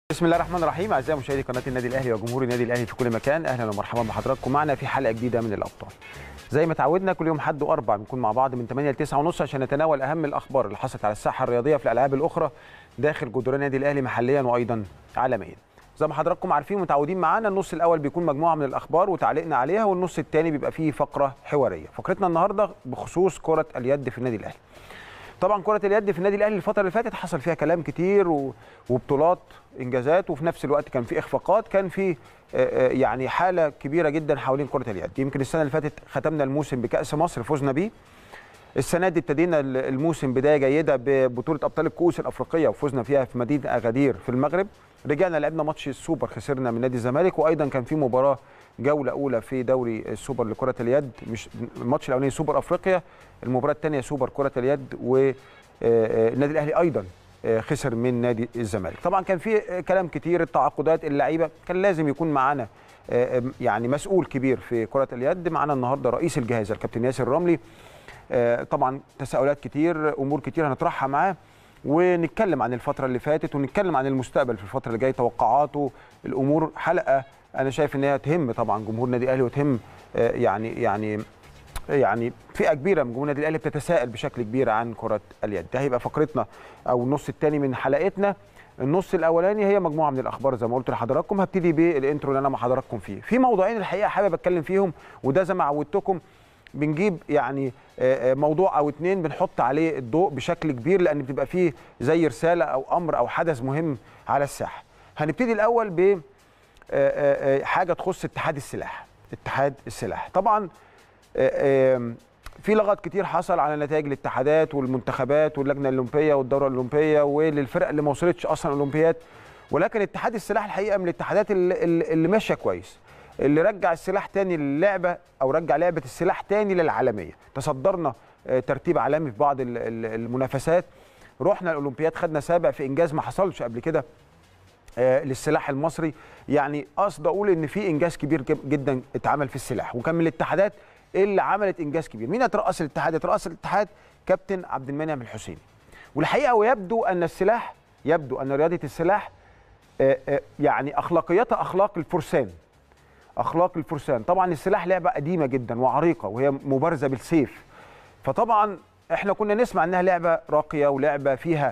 بسم الله الرحمن الرحيم اعزائي مشاهدي قناه النادي الاهلي وجمهور النادي الاهلي في كل مكان اهلا ومرحبا بحضراتكم معنا في حلقه جديده من الابطال زي ما تعودنا كل يوم حد واربع بنكون مع بعض من 8 ل 9 ونص عشان نتناول اهم الاخبار اللي حصلت على الساحه الرياضيه في الالعاب الاخرى داخل جدران النادي الاهلي محليا وايضا عالميا زي ما حضراتكم عارفين ومتعودين معانا النص الاول بيكون مجموعه من الاخبار وتعليقنا عليها والنص الثاني بيبقى فيه فقره حواريه فقرتنا النهارده بخصوص كره اليد في النادي الاهلي طبعا كره اليد في النادي الاهلي الفتره اللي فاتت حصل فيها كلام كتير و... وبطولات انجازات وفي نفس الوقت كان في اخفاقات كان في يعني حاله كبيره جدا حوالين كره اليد يمكن السنه اللي فاتت ختمنا الموسم بكاس مصر فزنا بيه السنه دي ابتدينا الموسم بدايه جيده ببطوله ابطال الكؤوس الافريقيه وفزنا فيها في مدينه اغادير في المغرب رجعنا لعبنا ماتش السوبر خسرنا من نادي الزمالك وايضا كان في مباراه جوله اولى في دوري السوبر لكره اليد مش الماتش الاولاني سوبر افريقيا المباراه الثانيه سوبر كره اليد والنادي الاهلي ايضا خسر من نادي الزمالك طبعا كان في كلام كتير التعاقدات اللعيبه كان لازم يكون معانا يعني مسؤول كبير في كره اليد معانا النهارده رئيس الجهاز الكابتن ياسر الرملي طبعا تساؤلات كتير امور كتير هنطرحها معاه ونتكلم عن الفتره اللي فاتت ونتكلم عن المستقبل في الفتره اللي جايه توقعاته الامور حلقه انا شايف ان هي تهم طبعا جمهور النادي الاهلي وتهم يعني يعني يعني فئه كبيره من جمهور النادي الاهلي بتتساءل بشكل كبير عن كره اليد ده هيبقى فقرتنا او النص الثاني من حلقتنا النص الاولاني هي مجموعه من الاخبار زي ما قلت لحضراتكم هبتدي بالانترو اللي انا مع حضراتكم فيه في موضوعين الحقيقه حابب اتكلم فيهم وده زي ما عودتكم بنجيب يعني موضوع او اتنين بنحط عليه الضوء بشكل كبير لان بتبقى فيه زي رساله او امر او حدث مهم على الساحه هنبتدي الاول ب حاجه تخص اتحاد السلاح اتحاد السلاح طبعا في لغط كتير حصل على نتائج الاتحادات والمنتخبات واللجنه الاولمبيه والدوره الاولمبيه وللفرق اللي ما وصلتش اصلا الاولمبياد ولكن اتحاد السلاح الحقيقه من الاتحادات اللي, اللي ماشيه كويس اللي رجع السلاح تاني للعبه او رجع لعبه السلاح تاني للعالميه تصدرنا ترتيب عالمي في بعض المنافسات رحنا الاولمبياد خدنا سابع في انجاز ما حصلش قبل كده للسلاح المصري يعني قصد اقول ان في انجاز كبير جدا اتعمل في السلاح وكان من الاتحادات اللي عملت انجاز كبير مين يترأس الاتحاد يترأس الاتحاد كابتن عبد المنعم الحسيني والحقيقه ويبدو ان السلاح يبدو ان رياضه السلاح يعني اخلاقياتها اخلاق الفرسان اخلاق الفرسان طبعا السلاح لعبه قديمه جدا وعريقه وهي مبارزه بالسيف فطبعا احنا كنا نسمع انها لعبه راقيه ولعبه فيها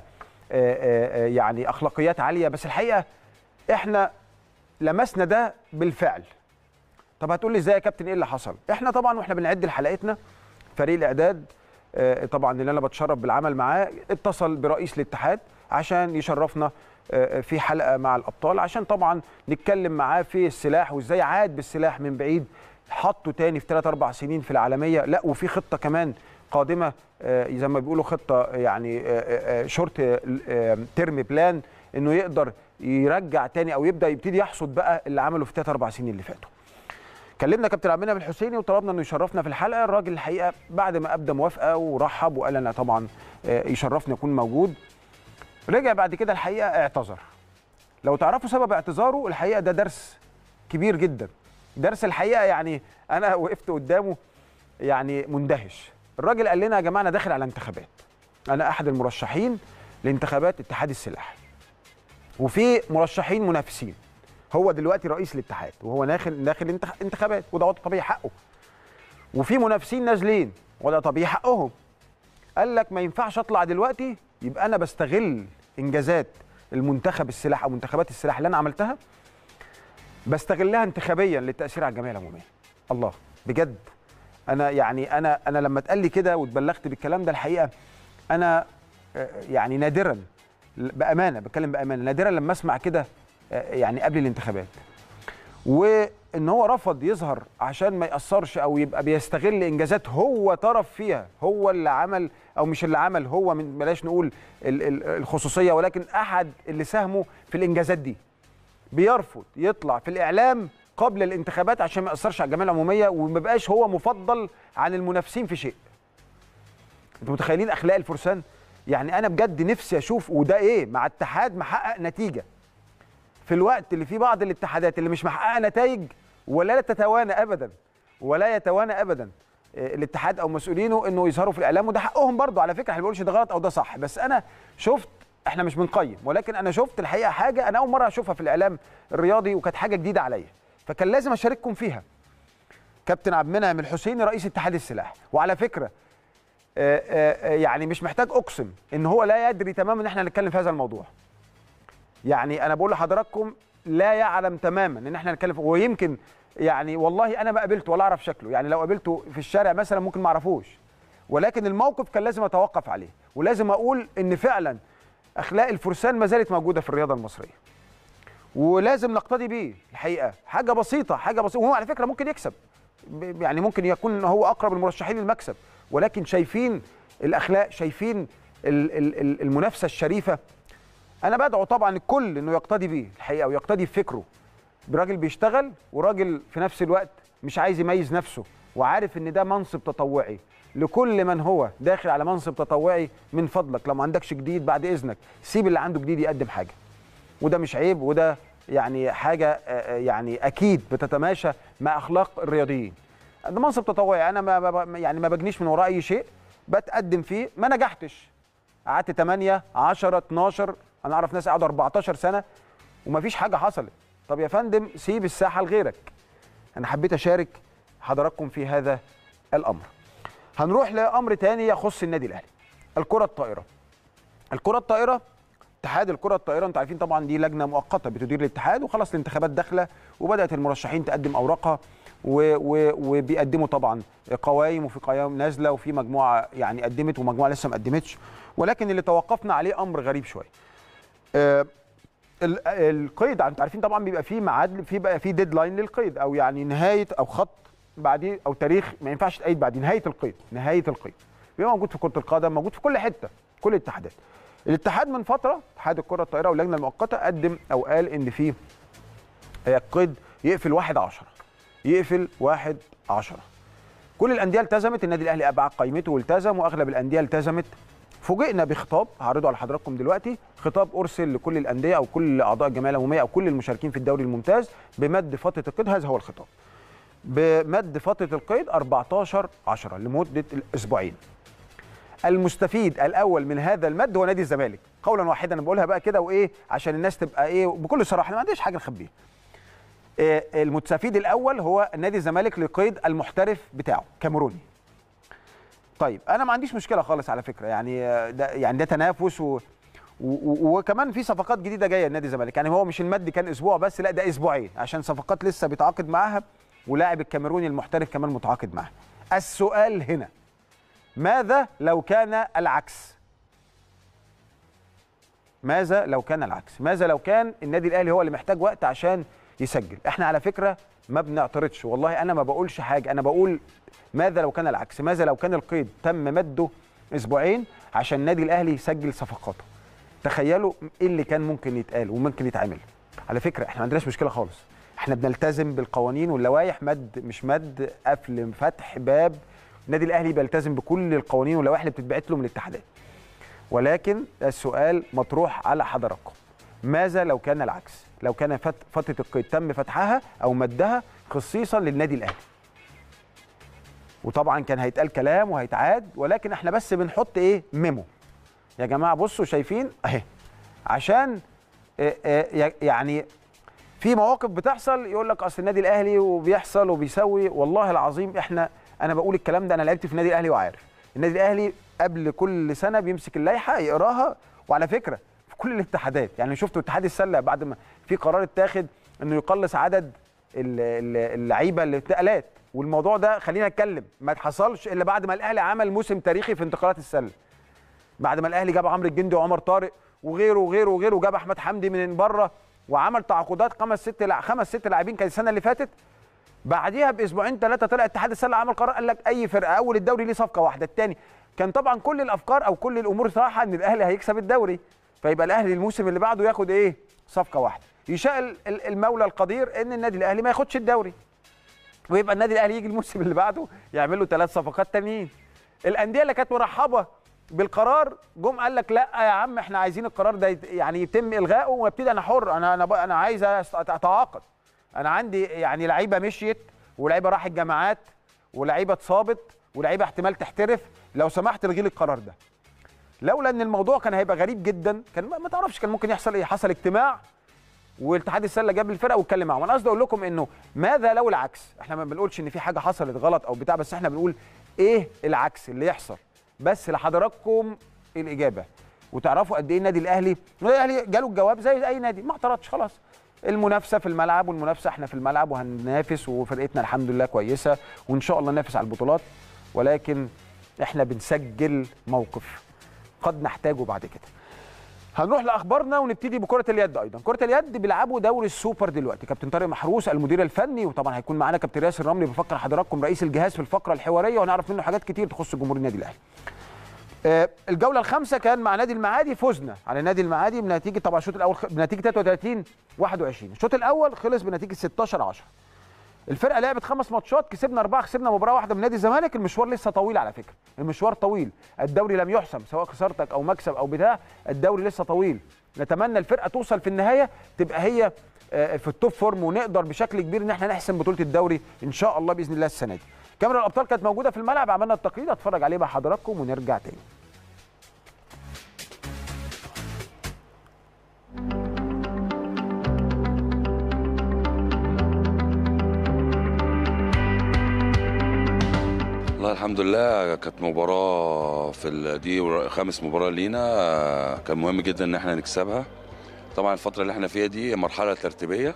يعني اخلاقيات عاليه بس الحقيقه احنا لمسنا ده بالفعل طب هتقول لي ازاي يا كابتن ايه اللي حصل احنا طبعا واحنا بنعد حلقتنا فريق الاعداد طبعا اللي انا بتشرف بالعمل معاه اتصل برئيس الاتحاد عشان يشرفنا في حلقه مع الابطال عشان طبعا نتكلم معاه في السلاح وازاي عاد بالسلاح من بعيد حطه تاني في 3 4 سنين في العالميه لا وفي خطه كمان قادمه زي ما بيقولوا خطه يعني شورت ترم بلان انه يقدر يرجع تاني او يبدا يبتدي يحصد بقى اللي عمله في 3 4 سنين اللي فاتوا كلمنا كابتن عبد المنعم الحسيني وطلبنا انه يشرفنا في الحلقه الراجل الحقيقه بعد ما ابدى موافقه ورحب وقال انا طبعا يشرفني اكون موجود رجع بعد كده الحقيقه اعتذر لو تعرفوا سبب اعتذاره الحقيقه ده درس كبير جدا درس الحقيقه يعني انا وقفت قدامه يعني مندهش الراجل قال لنا يا جماعه انا داخل على انتخابات انا احد المرشحين لانتخابات اتحاد السلاح وفي مرشحين منافسين هو دلوقتي رئيس الاتحاد وهو داخل داخل انتخابات وده طبيعي حقه وفي منافسين نازلين وده طبيعي حقهم قال لك ما ينفعش اطلع دلوقتي يبقى انا بستغل انجازات المنتخب السلاح او منتخبات السلاح اللي انا عملتها بستغلها انتخابيا للتاثير على الجمعيه العموميه الله بجد انا يعني انا انا لما اتقال لي كده واتبلغت بالكلام ده الحقيقه انا يعني نادرا بامانه بتكلم بامانه نادرا لما اسمع كده يعني قبل الانتخابات وان هو رفض يظهر عشان ما ياثرش او يبقى بيستغل انجازات هو طرف فيها هو اللي عمل او مش اللي عمل هو من بلاش نقول الخصوصيه ولكن احد اللي ساهموا في الانجازات دي بيرفض يطلع في الاعلام قبل الانتخابات عشان ما ياثرش على الجمعيه العموميه وما بقاش هو مفضل عن المنافسين في شيء انتوا متخيلين اخلاق الفرسان يعني انا بجد نفسي اشوف وده ايه مع اتحاد محقق نتيجه في الوقت اللي فيه بعض الاتحادات اللي مش محققه نتائج ولا تتوانى ابدا ولا يتوانى ابدا الاتحاد او مسؤولينه انه يظهروا في الاعلام وده حقهم برضه على فكره احنا ما بنقولش ده غلط او ده صح بس انا شفت احنا مش بنقيم ولكن انا شفت الحقيقه حاجه انا اول مره اشوفها في الاعلام الرياضي وكانت حاجه جديده عليا فكان لازم اشارككم فيها كابتن عبد المنعم الحسيني رئيس اتحاد السلاح وعلى فكره آه، آه، آه، يعني مش محتاج اقسم ان هو لا يدري تماما ان احنا هنتكلم في هذا الموضوع يعني انا بقول لحضراتكم لا يعلم تماما ان احنا هنتكلم في- ويمكن يعني والله انا ما قابلته ولا اعرف شكله يعني لو قابلته في الشارع مثلا ممكن ما اعرفوش ولكن الموقف كان لازم اتوقف عليه ولازم اقول ان فعلا اخلاق الفرسان ما زالت موجوده في الرياضه المصريه ولازم نقتدي بيه الحقيقه حاجه بسيطه حاجه بسيطه وهو على فكره ممكن يكسب ب- يعني ممكن يكون هو اقرب المرشحين للمكسب ولكن شايفين الاخلاق شايفين ال- ال- ال- المنافسه الشريفه انا بدعو طبعا الكل انه يقتدي بيه الحقيقه ويقتدي بفكره براجل بيشتغل وراجل في نفس الوقت مش عايز يميز نفسه وعارف ان ده منصب تطوعي لكل من هو داخل على منصب تطوعي من فضلك لو ما عندكش جديد بعد اذنك سيب اللي عنده جديد يقدم حاجه وده مش عيب وده يعني حاجه آه، آه، يعني اكيد بتتماشى مع اخلاق الرياضيين ده منصب تطوعي انا ما ما- يعني ما بجنيش من وراء اي شيء بتقدم فيه ما نجحتش قعدت 8 10 12 انا اعرف ناس قعدوا 14 سنه ومفيش حاجه حصلت طب يا فندم سيب الساحه لغيرك انا حبيت اشارك حضراتكم في هذا الامر هنروح لامر تاني يخص النادي الاهلي الكره الطائره الكره الطائره اتحاد الكره الطائره انتوا عارفين طبعا دي لجنه مؤقته بتدير الاتحاد وخلاص الانتخابات داخله وبدات المرشحين تقدم اوراقها و و وبيقدموا طبعا قوائم وفي قوائم نازله وفي مجموعه يعني قدمت ومجموعه لسه ما قدمتش ولكن اللي توقفنا عليه امر غريب شويه آه، ال- القيد انتوا عارفين طبعا بيبقى فيه ميعاد في بقى فيه ديدلاين للقيد او يعني نهايه او خط بعديه او تاريخ ما ينفعش تقيد بعديه نهايه القيد نهايه القيد بيبقى موجود في كره القدم موجود في كل حته كل الاتحادات الاتحاد من فتره اتحاد الكره الطائره واللجنه المؤقته قدم او قال ان في آه، القيد يقفل 1 10 يقفل 1 10 كل الانديه التزمت النادي الاهلي ابعد قائمته والتزم واغلب الانديه التزمت فوجئنا بخطاب هعرضه على حضراتكم دلوقتي خطاب ارسل لكل الانديه او كل اعضاء الجمعيه العموميه او كل المشاركين في الدوري الممتاز بمد فتره القيد هذا هو الخطاب بمد فتره القيد 14 10 لمده اسبوعين المستفيد الاول من هذا المد هو نادي الزمالك قولا واحدا انا بقولها بقى كده وايه عشان الناس تبقى ايه بكل صراحه أنا ما عنديش حاجه نخبيها آه، المستفيد الاول هو نادي الزمالك لقيد المحترف بتاعه كاميروني طيب انا ما عنديش مشكله خالص على فكره يعني آه، ده يعني ده تنافس و و- و- وكمان في صفقات جديده جايه لنادي الزمالك يعني هو مش المد كان اسبوع بس لا ده اسبوعين عشان صفقات لسه بيتعاقد معاها ولاعب الكاميروني المحترف كمان متعاقد معاها السؤال هنا ماذا لو كان العكس ماذا لو كان العكس ماذا لو كان النادي الاهلي هو اللي محتاج وقت عشان يسجل احنا على فكره ما بنعترضش والله انا ما بقولش حاجه انا بقول ماذا لو كان العكس ماذا لو كان القيد تم مده اسبوعين عشان النادي الاهلي يسجل صفقاته تخيلوا ايه اللي كان ممكن يتقال وممكن يتعمل على فكره احنا ما عندناش مشكله خالص احنا بنلتزم بالقوانين واللوائح مد مش مد قفل فتح باب النادي الاهلي بيلتزم بكل القوانين واللوائح اللي بتتبعت له من الاتحادات ولكن السؤال مطروح على حضراتكم ماذا لو كان العكس لو كان فت- فتره القيد تم فتحها او مدها خصيصا للنادي الاهلي وطبعا كان هيتقال كلام وهيتعاد ولكن احنا بس بنحط ايه ميمو يا جماعه بصوا شايفين اهي عشان آه، آه، يعني في مواقف بتحصل يقول لك اصل النادي الاهلي وبيحصل وبيسوي والله العظيم احنا انا بقول الكلام ده انا لعبت في النادي الاهلي وعارف النادي الاهلي قبل كل سنه بيمسك اللائحه يقراها وعلى فكره في كل الاتحادات يعني شفتوا اتحاد السله بعد ما في قرار اتاخد انه يقلص عدد ال- ال- اللعيبه اللي انتقالات والموضوع ده خلينا نتكلم ما اتحصلش الا بعد ما الاهلي عمل موسم تاريخي في انتقالات السله بعد ما الاهلي جاب عمرو الجندي وعمر طارق وغيره وغيره وغيره وجاب احمد حمدي من بره وعمل تعاقدات خمس ست لع- خمس ست لاعبين كان السنه اللي فاتت بعديها باسبوعين ثلاثه طلع اتحاد السله عمل قرار قال لك اي فرقه اول الدوري ليه صفقه واحده الثاني كان طبعا كل الافكار او كل الامور صراحه ان الاهلي هيكسب الدوري فيبقى الاهلي الموسم اللي بعده ياخد ايه صفقه واحده يشاء ال- ال- المولى القدير ان النادي الاهلي ما ياخدش الدوري ويبقى النادي الاهلي يجي الموسم اللي بعده يعمل له ثلاث صفقات تانيين الانديه اللي كانت مرحبه بالقرار جم قال لك لا يا عم احنا عايزين القرار ده يت- يعني يتم الغائه وابتدي انا حر انا انا بقى- انا عايز أست- اتعاقد انا عندي يعني لعيبه مشيت ولعيبه راحت جامعات ولعيبه اتصابت ولعيبه احتمال تحترف لو سمحت الغي لي القرار ده لولا ان الموضوع كان هيبقى غريب جدا كان ما ما تعرفش كان ممكن يحصل ايه حصل اجتماع والاتحاد السله جاب الفرقه واتكلم معاهم انا قصدي اقول لكم انه ماذا لو العكس احنا ما بنقولش ان في حاجه حصلت غلط او بتاع بس احنا بنقول ايه العكس اللي يحصل بس لحضراتكم الاجابه وتعرفوا قد ايه النادي الاهلي النادي الاهلي جاله الجواب زي اي نادي ما اعترضش خلاص المنافسه في الملعب والمنافسه احنا في الملعب وهننافس وفرقتنا الحمد لله كويسه وان شاء الله ننافس على البطولات ولكن احنا بنسجل موقف قد نحتاجه بعد كده هنروح لاخبارنا ونبتدي بكره اليد ايضا كره اليد بيلعبوا دوري السوبر دلوقتي كابتن طارق محروس المدير الفني وطبعا هيكون معانا كابتن ياسر الرملي بفكر حضراتكم رئيس الجهاز في الفقره الحواريه وهنعرف منه حاجات كتير تخص جمهور النادي الاهلي آه، الجوله الخامسه كان مع نادي المعادي فزنا على نادي المعادي بنتيجه طبعا الشوط الاول خ- بنتيجه 33 21 الشوط الاول خلص بنتيجه 16 10 الفرقه لعبت خمس ماتشات كسبنا اربعه خسرنا مباراه واحده من نادي الزمالك المشوار لسه طويل على فكره المشوار طويل الدوري لم يحسم سواء خسارتك او مكسب او بتاع الدوري لسه طويل نتمنى الفرقه توصل في النهايه تبقى هي آه، في التوب فورم ونقدر بشكل كبير ان احنا نحسم بطوله الدوري ان شاء الله باذن الله السنه دي كاميرا الابطال كانت موجوده في الملعب عملنا التقرير اتفرج عليه مع حضراتكم ونرجع تاني والله الحمد لله كانت مباراة في ال- دي خامس مباراة لينا آه، كان مهم جدا ان احنا نكسبها طبعا الفترة اللي احنا فيها دي مرحلة ترتيبية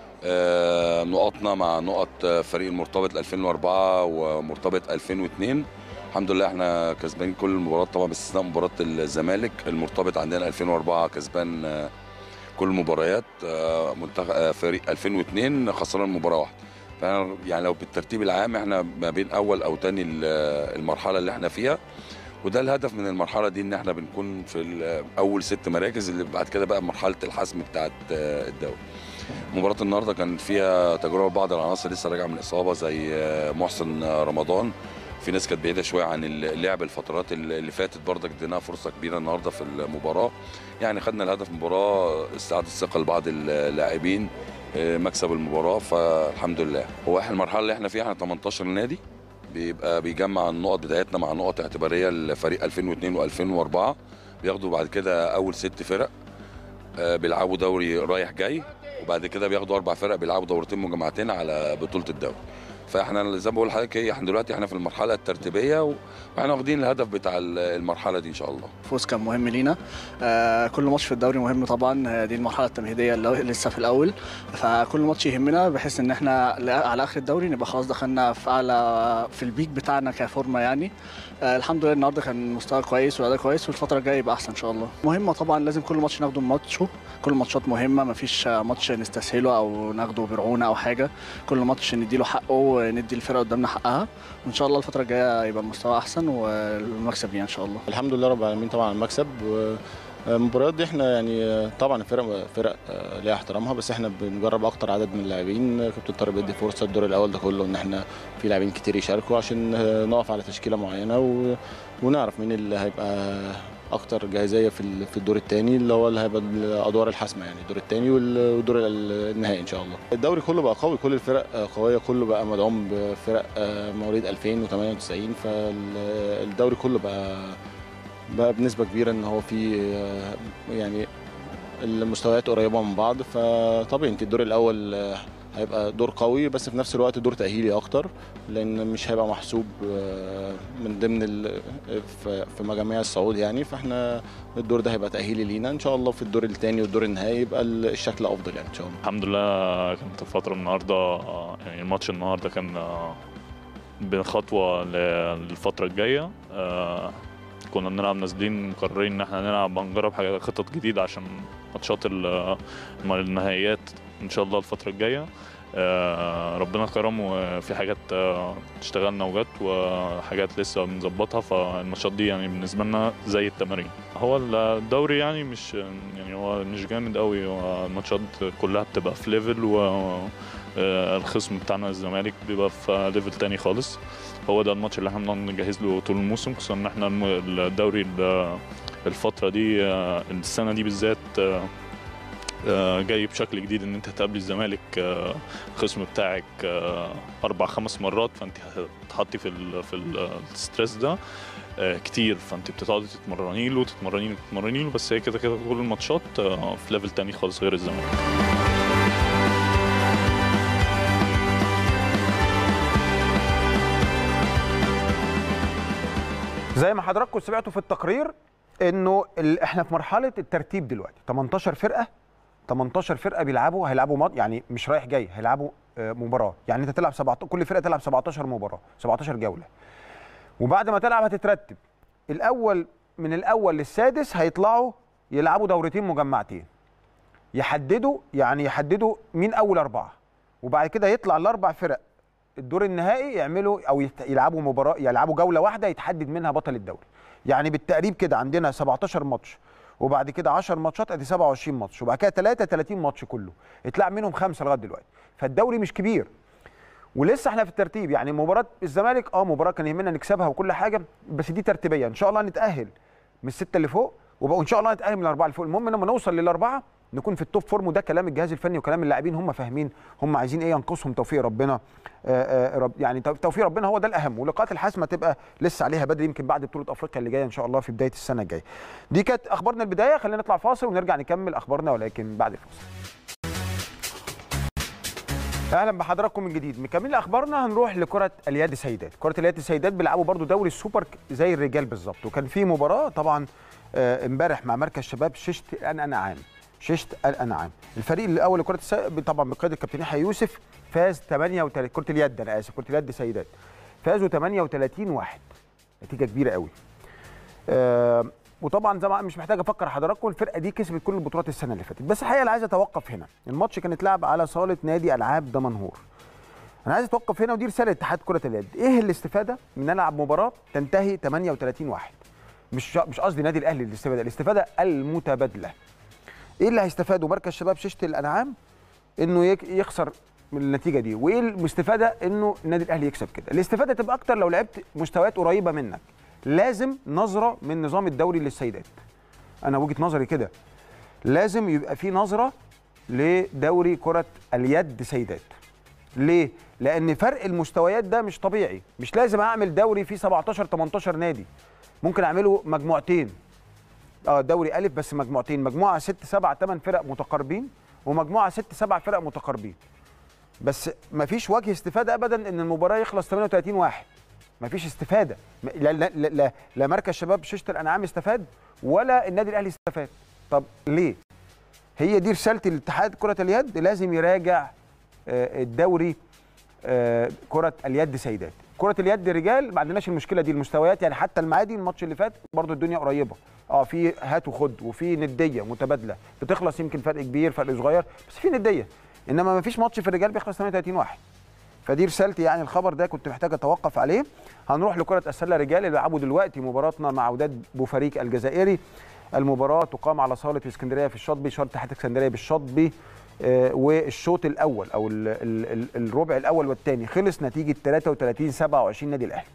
آه، نقطنا مع نقط آه، فريق المرتبط 2004 ومرتبط 2002 الحمد لله احنا كسبانين كل المباريات طبعا باستثناء مباراة الزمالك المرتبط عندنا 2004 كسبان آه، كل المباريات آه، منتخب آه، فريق 2002 خسران مباراة واحدة فاحنا يعني لو بالترتيب العام احنا ما بين اول او تاني ال- المرحله اللي احنا فيها وده الهدف من المرحله دي ان احنا بنكون في ال- اول ست مراكز اللي بعد كده بقى مرحله الحسم بتاعه آه، الدوري مباراة النهارده كان فيها تجربة بعض العناصر لسه راجعة من إصابة زي آه، محسن آه، رمضان في ناس كانت بعيدة شوية عن اللعب الفترات اللي فاتت برضك اديناها فرصة كبيرة النهارده في المباراة يعني خدنا الهدف مباراة استعادة الثقة لبعض اللاعبين آه، مكسب المباراة فالحمد لله هو احنا المرحلة اللي احنا فيها احنا 18 نادي بيبقى بيجمع النقط بتاعتنا مع نقط اعتبارية لفريق 2002 و2004 بياخدوا بعد كده أول ست فرق آه، بيلعبوا دوري رايح جاي وبعد كده بياخدوا اربع فرق بيلعبوا دورتين مجمعتين على بطوله الدوري فاحنا زي ما بقول لحضرتك ايه احنا دلوقتي احنا في المرحله الترتيبيه و- واحنا واخدين الهدف بتاع ال- المرحله دي ان شاء الله الفوز كان مهم لينا آه كل ماتش في الدوري مهم طبعا آه، دي المرحله التمهيديه اللي هو لسه في الاول فكل ماتش يهمنا بحيث ان احنا ل- على اخر الدوري نبقى خلاص دخلنا في اعلى في البيك بتاعنا كفورمه يعني آه الحمد لله النهارده كان مستوى كويس والاداء كويس والفتره الجايه يبقى احسن ان شاء الله مهمه طبعا لازم كل ماتش ناخده ماتشه كل الماتشات مهمه مفيش آه، ماتش نستسهله او ناخده برعونه او حاجه كل ماتش نديله حقه وندي الفرقه قدامنا حقها وان شاء الله الفتره الجايه يبقى المستوى احسن والمكسب لينا ان شاء الله الحمد لله رب العالمين طبعا على المكسب المباريات دي احنا يعني طبعا الفرق فرق آه، ليها احترامها بس احنا بنجرب اكتر عدد من اللاعبين كابتن طارق بيدي فرصه الدور الاول ده كله ان احنا في لاعبين كتير يشاركوا عشان آه، نقف على تشكيله معينه و... ونعرف مين اللي هيبقى اكتر جاهزيه في ال- في الدور الثاني اللي هو اللي هيبقى الادوار الحاسمه يعني الدور الثاني والدور ال- النهائي ان شاء الله الدوري كله بقى قوي كل الفرق آه، قويه كله بقى مدعوم بفرق آه، مواليد 2098 فالدوري كله بقى بقى بنسبه كبيره ان هو في آه، يعني المستويات قريبه من بعض فطبيعي انت الدور الاول آه، هيبقى دور قوي بس في نفس الوقت دور تاهيلي اكتر لان مش هيبقى محسوب آه، من ضمن ال- في في مجاميع الصعود يعني فاحنا الدور ده هيبقى تاهيلي لينا ان شاء الله في الدور الثاني والدور النهائي يبقى الشكل افضل يعني ان شاء الله الحمد لله كانت الفترة النهاردة آه، يعني الماتش النهاردة كان آه، بخطوة ل- للفترة الجاية آه، كنا بنلعب نازلين مقررين ان احنا نلعب هنجرب حاجات خطط جديدة عشان ماتشات ال- النهائيات ان شاء الله الفترة الجاية آه، ربنا كرم وفي حاجات آه، اشتغلنا وجت وحاجات لسه بنظبطها فالماتشات دي يعني بالنسبة لنا زي التمارين هو الدوري يعني مش يعني هو مش جامد قوي هو الماتشات كلها بتبقى في ليفل و آه، الخصم بتاعنا الزمالك بيبقى في ليفل تاني خالص هو ده الماتش اللي احنا بنقعد نجهز له طول الموسم خصوصا ان احنا الم- الدوري ال- الفترة دي آه، السنة دي بالذات آه، آه، جاي بشكل جديد ان انت هتقابلي الزمالك آه، الخصم بتاعك آه، اربع خمس مرات فانت هتتحطي في ال في ال- الستريس ده آه، كتير فانت بتقعدي تتمرني له تتمرني له تتمرني له بس هي كده كده كل الماتشات آه، في ليفل تاني خالص غير الزمالك زي ما حضراتكم سمعتوا في التقرير انه ال- احنا في مرحله الترتيب دلوقتي 18 فرقه 18 فرقه بيلعبوا هيلعبوا مط... يعني مش رايح جاي هيلعبوا آه، مباراه يعني انت تلعب 17 كل فرقه تلعب 17 مباراه 17 جوله وبعد ما تلعب هتترتب الاول من الاول للسادس هيطلعوا يلعبوا دورتين مجمعتين يحددوا يعني يحددوا مين اول اربعه وبعد كده يطلع الاربع فرق الدور النهائي يعملوا او يت- يلعبوا مباراه يلعبوا جوله واحده يتحدد منها بطل الدوري يعني بالتقريب كده عندنا 17 ماتش وبعد كده 10 ماتشات ادي 27 ماتش وبعد كده 33 ماتش كله اتلعب منهم خمسه لغايه دلوقتي فالدوري مش كبير ولسه احنا في الترتيب يعني مباراه الزمالك اه مباراه كان يهمنا نكسبها وكل حاجه بس دي ترتيبيه ان شاء الله نتاهل من السته اللي فوق وبقى ان شاء الله نتاهل من الاربعه اللي فوق المهم لما نوصل للاربعه نكون في التوب فورم وده كلام الجهاز الفني وكلام اللاعبين هم فاهمين هم عايزين ايه ينقصهم توفيق ربنا آه، آه، رب يعني تو- توفيق ربنا هو ده الاهم ولقاءات الحاسمه تبقى لسه عليها بدري يمكن بعد بطوله افريقيا اللي جايه ان شاء الله في بدايه السنه الجايه دي كانت اخبارنا البدايه خلينا نطلع فاصل ونرجع نكمل اخبارنا ولكن بعد الفاصل اهلا بحضراتكم من جديد مكملين اخبارنا هنروح لكره اليد سيدات كره اليد السيدات بيلعبوا برضو دوري السوبر زي الرجال بالظبط وكان في مباراه طبعا آه، امبارح مع مركز شباب ششت الانعام ششت الانعام الفريق الاول لكره السيدات طبعا بقياده الكابتن يحيى يوسف فاز 38 كره اليد انا اسف كره اليد سيدات فازوا 38 واحد نتيجه كبيره قوي آه، وطبعا زي ما مش محتاج افكر حضراتكم الفرقه دي كسبت كل البطولات السنه اللي فاتت بس الحقيقه انا عايز اتوقف هنا الماتش كان اتلعب على صاله نادي العاب دمنهور انا عايز اتوقف هنا ودي رساله اتحاد كره اليد ايه الاستفاده من ان العب مباراه تنتهي 38 واحد مش مش قصدي نادي الاهلي الاستفاده الاستفاده المتبادله ايه اللي هيستفاده مركز شباب ششه الانعام انه يك- يخسر من النتيجه دي وايه الاستفاده انه النادي الاهلي يكسب كده الاستفاده تبقى اكتر لو لعبت مستويات قريبه منك لازم نظره من نظام الدوري للسيدات انا وجهه نظري كده لازم يبقى في نظره لدوري كره اليد سيدات ليه لان فرق المستويات ده مش طبيعي مش لازم اعمل دوري فيه 17 18 نادي ممكن اعمله مجموعتين اه دوري الف بس مجموعتين مجموعه 6 7 8 فرق متقاربين ومجموعه 6 7 فرق متقاربين بس مفيش وجه استفاده ابدا ان المباراه يخلص 38 واحد مفيش استفاده م- لا لا لا, لا, لا مركز شباب ششه الانعام استفاد ولا النادي الاهلي استفاد طب ليه هي دي رساله الاتحاد كره اليد لازم يراجع آه، الدوري آه، كره اليد سيدات كره اليد رجال ما عندناش المشكله دي المستويات يعني حتى المعادي الماتش اللي فات برضو الدنيا قريبه اه في هات وخد وفي نديه متبادله بتخلص يمكن فرق كبير فرق صغير بس في نديه انما ما فيش ماتش في الرجال بيخلص 38 واحد فدي رسالتي يعني الخبر ده كنت محتاج اتوقف عليه هنروح لكره السله رجال اللي بيلعبوا دلوقتي مباراتنا مع وداد بوفريق الجزائري المباراه تقام على صاله اسكندريه في الشاطبي شارة اتحاد اسكندريه بالشاطبي آه، والشوط الاول او ال ال ال الربع الاول والثاني خلص نتيجه 33 27 نادي الاهلي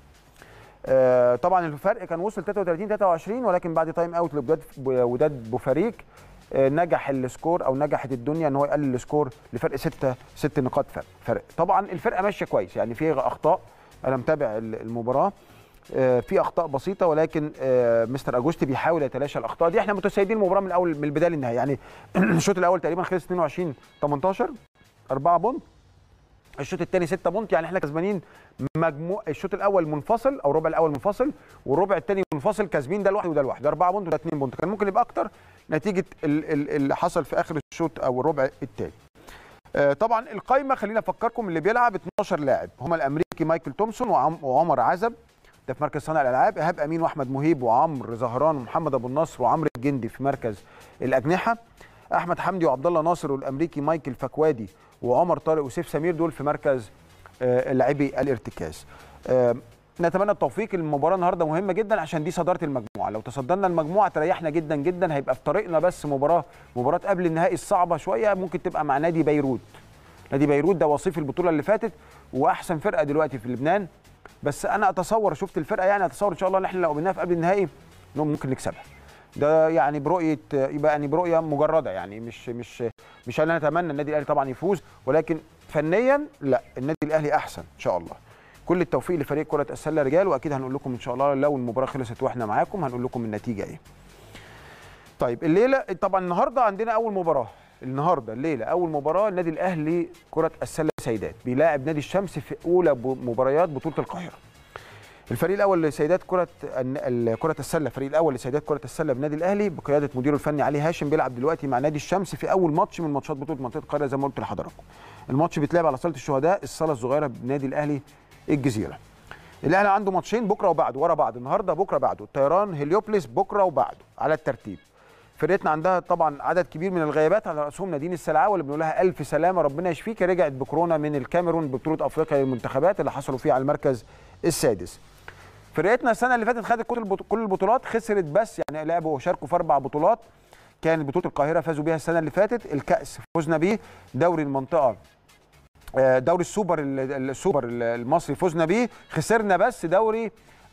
آه، طبعا الفرق كان وصل 33 23 ولكن بعد تايم اوت لوداد وداد بوفريق آه، نجح السكور او نجحت الدنيا ان هو يقلل السكور لفرق 6 6 نقاط فرق فرق طبعا الفرقه ماشيه كويس يعني في اخطاء انا متابع ال- المباراه آه، في اخطاء بسيطه ولكن آه، مستر اجوستي بيحاول يتلاشى الاخطاء دي احنا متسيدين المباراه من الاول من البدايه للنهايه يعني الشوط الاول تقريبا خلص 22 18 4 بونت الشوط الثاني 6 بونت يعني احنا كسبانين مجموع الشوط الاول منفصل او الربع الاول منفصل والربع الثاني منفصل كاسبين ده لوحده وده لوحده 4 بونت وده 2 بونت كان ممكن يبقى اكتر نتيجه ال- ال- اللي حصل في اخر الشوط او الربع الثاني آه، طبعا القايمه خلينا افكركم اللي بيلعب 12 لاعب هم الامريكي مايكل تومسون وعم- وعمر عزب ده في مركز صانع الالعاب ايهاب امين واحمد مهيب وعمرو زهران ومحمد ابو النصر وعمرو الجندي في مركز الاجنحه احمد حمدي وعبد الله ناصر والامريكي مايكل فكوادي وعمر طارق وسيف سمير دول في مركز آه، لاعبي الارتكاز آه، نتمنى التوفيق المباراه النهارده مهمه جدا عشان دي صداره المجموعه لو تصدرنا المجموعه تريحنا جدا جدا هيبقى في طريقنا بس مباراه مباراه قبل النهائي الصعبه شويه ممكن تبقى مع نادي بيروت نادي بيروت ده وصيف البطوله اللي فاتت واحسن فرقه دلوقتي في لبنان بس انا اتصور شفت الفرقه يعني اتصور ان شاء الله ان احنا لو قابلناها في قبل النهائي إنهم ممكن نكسبها ده يعني برؤيه يبقى يعني برؤيه مجرده يعني مش مش مش انا اتمنى النادي الاهلي طبعا يفوز ولكن فنيا لا النادي الاهلي احسن ان شاء الله كل التوفيق لفريق كره السله رجال واكيد هنقول لكم ان شاء الله لو المباراه خلصت واحنا معاكم هنقول لكم النتيجه ايه طيب الليله طبعا النهارده عندنا اول مباراه النهارده الليله اول مباراه النادي الاهلي كره السله سيدات بيلاعب نادي الشمس في اولى ب- مباريات بطوله القاهره الفريق الاول لسيدات كره الن- ال- كره السله الفريق الاول لسيدات كره السله بالنادي الاهلي بقياده مديره الفني علي هاشم بيلعب دلوقتي مع نادي الشمس في اول ماتش من ماتشات بطوله منطقه القاهره زي ما قلت لحضراتكم الماتش بيتلعب على صاله الشهداء الصاله الصغيره بالنادي الاهلي الجزيره الاهلي عنده ماتشين بكره وبعده ورا بعض النهارده بكره بعده الطيران هليوبلس بكره وبعده على الترتيب فرقتنا عندها طبعا عدد كبير من الغيابات على راسهم نادين السلعاوي اللي بنقول لها الف سلامه ربنا يشفيك رجعت بكورونا من الكاميرون ببطوله افريقيا للمنتخبات اللي حصلوا فيها على المركز السادس فرقتنا السنه اللي فاتت خدت كل البط- كل البطولات خسرت بس يعني لعبوا وشاركوا في اربع بطولات كانت بطوله القاهره فازوا بيها السنه اللي فاتت الكاس فزنا بيه دوري المنطقه آه، دوري السوبر ال- السوبر ال- المصري فزنا بيه خسرنا بس دوري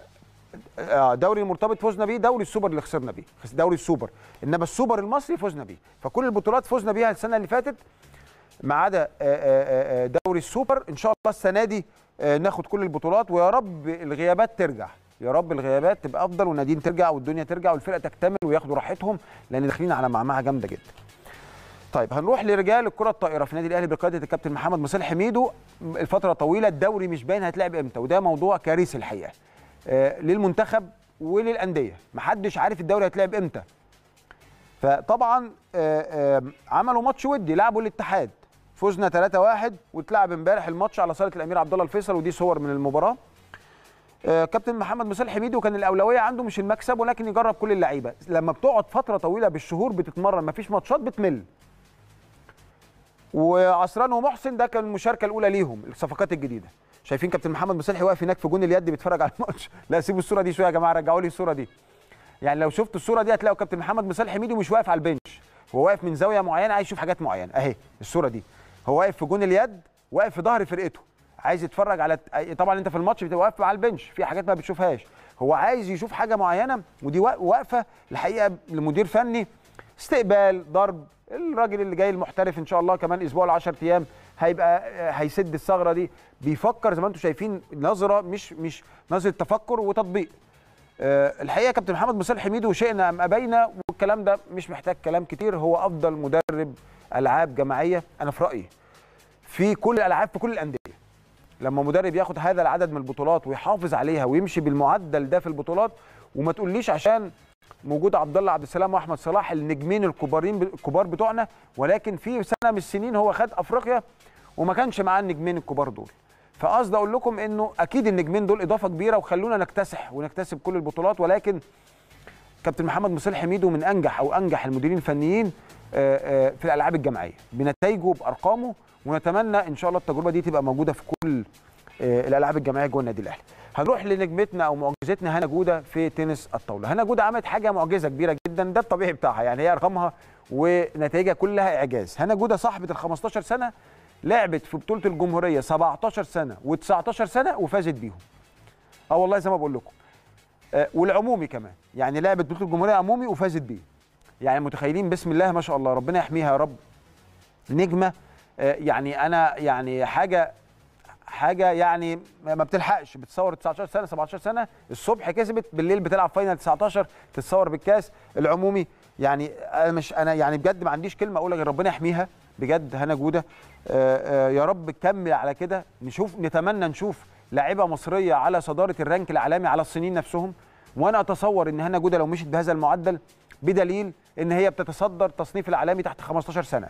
آه، دوري المرتبط فزنا بيه دوري السوبر اللي خسرنا بيه خس- دوري السوبر انما السوبر المصري فزنا بيه فكل البطولات فزنا بيها السنه اللي فاتت ما عدا آه، آه، آه، دوري السوبر ان شاء الله السنه دي آه، ناخد كل البطولات ويا رب الغيابات ترجع يا رب الغيابات تبقى افضل ونادين ترجع والدنيا ترجع والفرقه تكتمل وياخدوا راحتهم لان داخلين على معمعه جامده جدا طيب هنروح لرجال الكره الطائره في النادي الاهلي بقياده الكابتن محمد مصالح حميدو الفتره طويله الدوري مش باين هيتلعب امتى وده موضوع كارثي الحقيقه آه، للمنتخب وللانديه محدش عارف الدوري هيتلعب امتى فطبعا آه، آه، عملوا ماتش ودي لعبوا الاتحاد فزنا 3-1 واتلعب امبارح الماتش على صاله الامير عبد الله الفيصل ودي صور من المباراه آه، كابتن محمد مصالح حميدو كان الاولويه عنده مش المكسب ولكن يجرب كل اللعيبه لما بتقعد فتره طويله بالشهور بتتمرن مفيش ماتشات بتمل وعصران ومحسن ده كان المشاركه الاولى ليهم الصفقات الجديده شايفين كابتن محمد مصالحي واقف هناك في جون اليد بيتفرج على الماتش لا سيبوا الصوره دي شويه يا جماعه رجعوا لي الصوره دي يعني لو شفتوا الصوره دي هتلاقوا كابتن محمد مصالح حميدو مش واقف على البنش هو واقف من زاويه معينه عايز يشوف حاجات معينه اهي الصوره دي هو واقف في جون اليد واقف في ظهر فرقته عايز يتفرج على طبعا انت في الماتش بتبقى واقف على البنش في حاجات ما بتشوفهاش هو عايز يشوف حاجه معينه ودي وا- واقفه الحقيقه لمدير فني استقبال ضرب الراجل اللي جاي المحترف ان شاء الله كمان اسبوع ل 10 ايام هيبقى آه، هيسد الثغره دي بيفكر زي ما انتم شايفين نظره مش مش نظره تفكر وتطبيق آه، الحقيقه كابتن محمد مصالح حميدو شئنا ام ابينا والكلام ده مش محتاج كلام كتير هو افضل مدرب العاب جماعيه انا في رايي في كل الالعاب في كل الانديه لما مدرب ياخد هذا العدد من البطولات ويحافظ عليها ويمشي بالمعدل ده في البطولات وما تقوليش عشان موجود عبد الله عبد السلام واحمد صلاح النجمين الكبارين الكبار بتوعنا ولكن في سنه من السنين هو خد افريقيا وما كانش معاه النجمين الكبار دول فقصد اقول لكم انه اكيد النجمين دول اضافه كبيره وخلونا نكتسح ونكتسب كل البطولات ولكن كابتن محمد مصالح حميدو من انجح او انجح المديرين الفنيين آه، آه، في الالعاب الجماعيه بنتائجه بارقامه ونتمنى ان شاء الله التجربه دي تبقى موجوده في كل آه، الالعاب الجماعيه جوه النادي الاهلي هنروح لنجمتنا او معجزتنا هنا جوده في تنس الطاوله هنا جوده عملت حاجه معجزه كبيره جدا ده الطبيعي بتاعها يعني هي ارقامها ونتائجها كلها اعجاز هنا جوده صاحبه ال 15 سنه لعبت في بطوله الجمهوريه 17 سنه و19 سنه وفازت بيهم اه والله زي ما بقول لكم آه، والعمومي كمان يعني لعبت بطوله الجمهوريه عمومي وفازت بيه يعني متخيلين بسم الله ما شاء الله ربنا يحميها يا رب نجمه آه، يعني انا يعني حاجه حاجه يعني ما بتلحقش بتصور 19 سنه 17 سنه الصبح كسبت بالليل بتلعب فاينل 19 تتصور بالكاس العمومي يعني انا مش انا يعني بجد ما عنديش كلمه اقولها غير ربنا يحميها بجد هنا جوده آه، آه، يا رب تكمل على كده نشوف نتمنى نشوف لاعيبه مصريه على صداره الرانك العالمي على الصينيين نفسهم وانا اتصور ان هنا جوده لو مشيت بهذا المعدل بدليل ان هي بتتصدر تصنيف العالمي تحت 15 سنه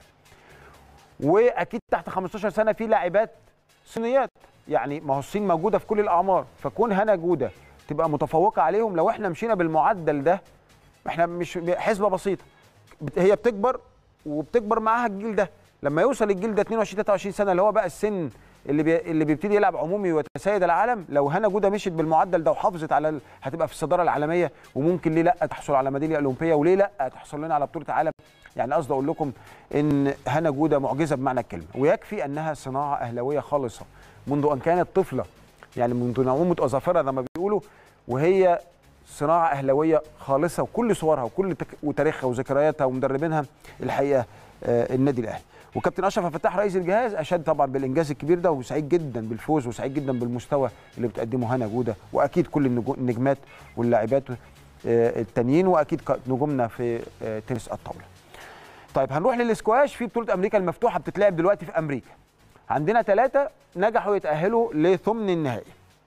واكيد تحت 15 سنه في لاعبات صينيات يعني ما هو الصين موجوده في كل الاعمار فكون هنا جوده تبقى متفوقه عليهم لو احنا مشينا بالمعدل ده احنا مش حسبه بسيطه بت- هي بتكبر وبتكبر معاها الجيل ده لما يوصل الجيل ده 22 23 سنه اللي هو بقى السن اللي بي... اللي بيبتدي يلعب عمومي ويتسيد العالم لو هنا جوده مشيت بالمعدل ده وحافظت على ال... هتبقى في الصداره العالميه وممكن ليه لا تحصل على ميداليه اولمبيه وليه لا تحصل لنا على بطوله عالم يعني قصدي اقول لكم ان هنا جوده معجزه بمعنى الكلمه ويكفي انها صناعه اهلاويه خالصه منذ ان كانت طفله يعني منذ نعومه اظافرها زي ما بيقولوا وهي صناعه اهلاويه خالصه وكل صورها وكل تك... وتاريخها وذكرياتها ومدربينها الحقيقه آه النادي الاهلي وكابتن اشرف عبد الفتاح رئيس الجهاز اشاد طبعا بالانجاز الكبير ده وسعيد جدا بالفوز وسعيد جدا بالمستوى اللي بتقدمه هنا جوده واكيد كل النجو- النجمات واللاعبات آه، التانيين واكيد ك- نجومنا في آه، تنس الطاوله. طيب هنروح للسكواش في بطوله امريكا المفتوحه بتتلعب دلوقتي في امريكا. عندنا ثلاثه نجحوا يتاهلوا لثمن النهائي.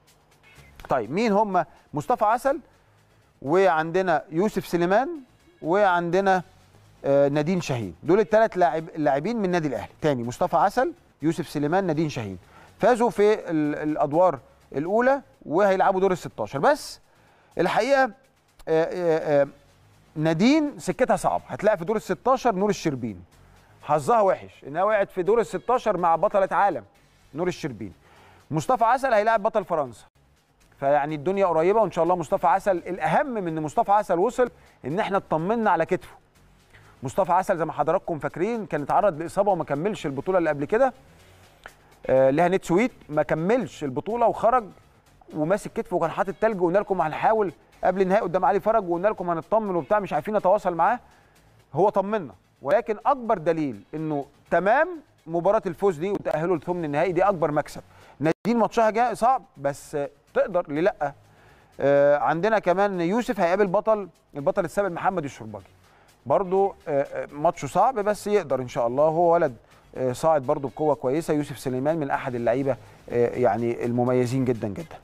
طيب مين هم؟ مصطفى عسل وعندنا يوسف سليمان وعندنا آه، نادين شاهين دول الثلاث لاعب لاعبين من النادي الاهلي تاني مصطفى عسل يوسف سليمان نادين شاهين فازوا في ال- الادوار الاولى وهيلعبوا دور ال 16 بس الحقيقه آه، آه، آه، نادين سكتها صعب هتلاقي في دور ال 16 نور الشربين حظها وحش انها وقعت في دور ال 16 مع بطله عالم نور الشربين مصطفى عسل هيلاعب بطل فرنسا فيعني الدنيا قريبه وان شاء الله مصطفى عسل الاهم من ان مصطفى عسل وصل ان احنا اطمنا على كتفه مصطفى عسل زي ما حضراتكم فاكرين كان اتعرض لاصابه وما كملش البطوله اللي قبل كده آه لها نت سويت ما كملش البطوله وخرج وماسك كتفه وكان حاطط تلج وقلنا لكم هنحاول قبل النهائي قدام علي فرج وقلنا لكم هنطمن وبتاع مش عارفين نتواصل معاه هو طمنا ولكن اكبر دليل انه تمام مباراه الفوز دي وتاهله لثمن النهائي دي اكبر مكسب نادين ماتشها جاي صعب بس آه، تقدر ليه لا آه عندنا كمان يوسف هيقابل بطل البطل السابق محمد الشرباجي برضو آه، آه، ماتشه صعب بس يقدر ان شاء الله هو ولد آه، صاعد برضو بقوه كويسه يوسف سليمان من احد اللعيبه آه، يعني المميزين جدا جدا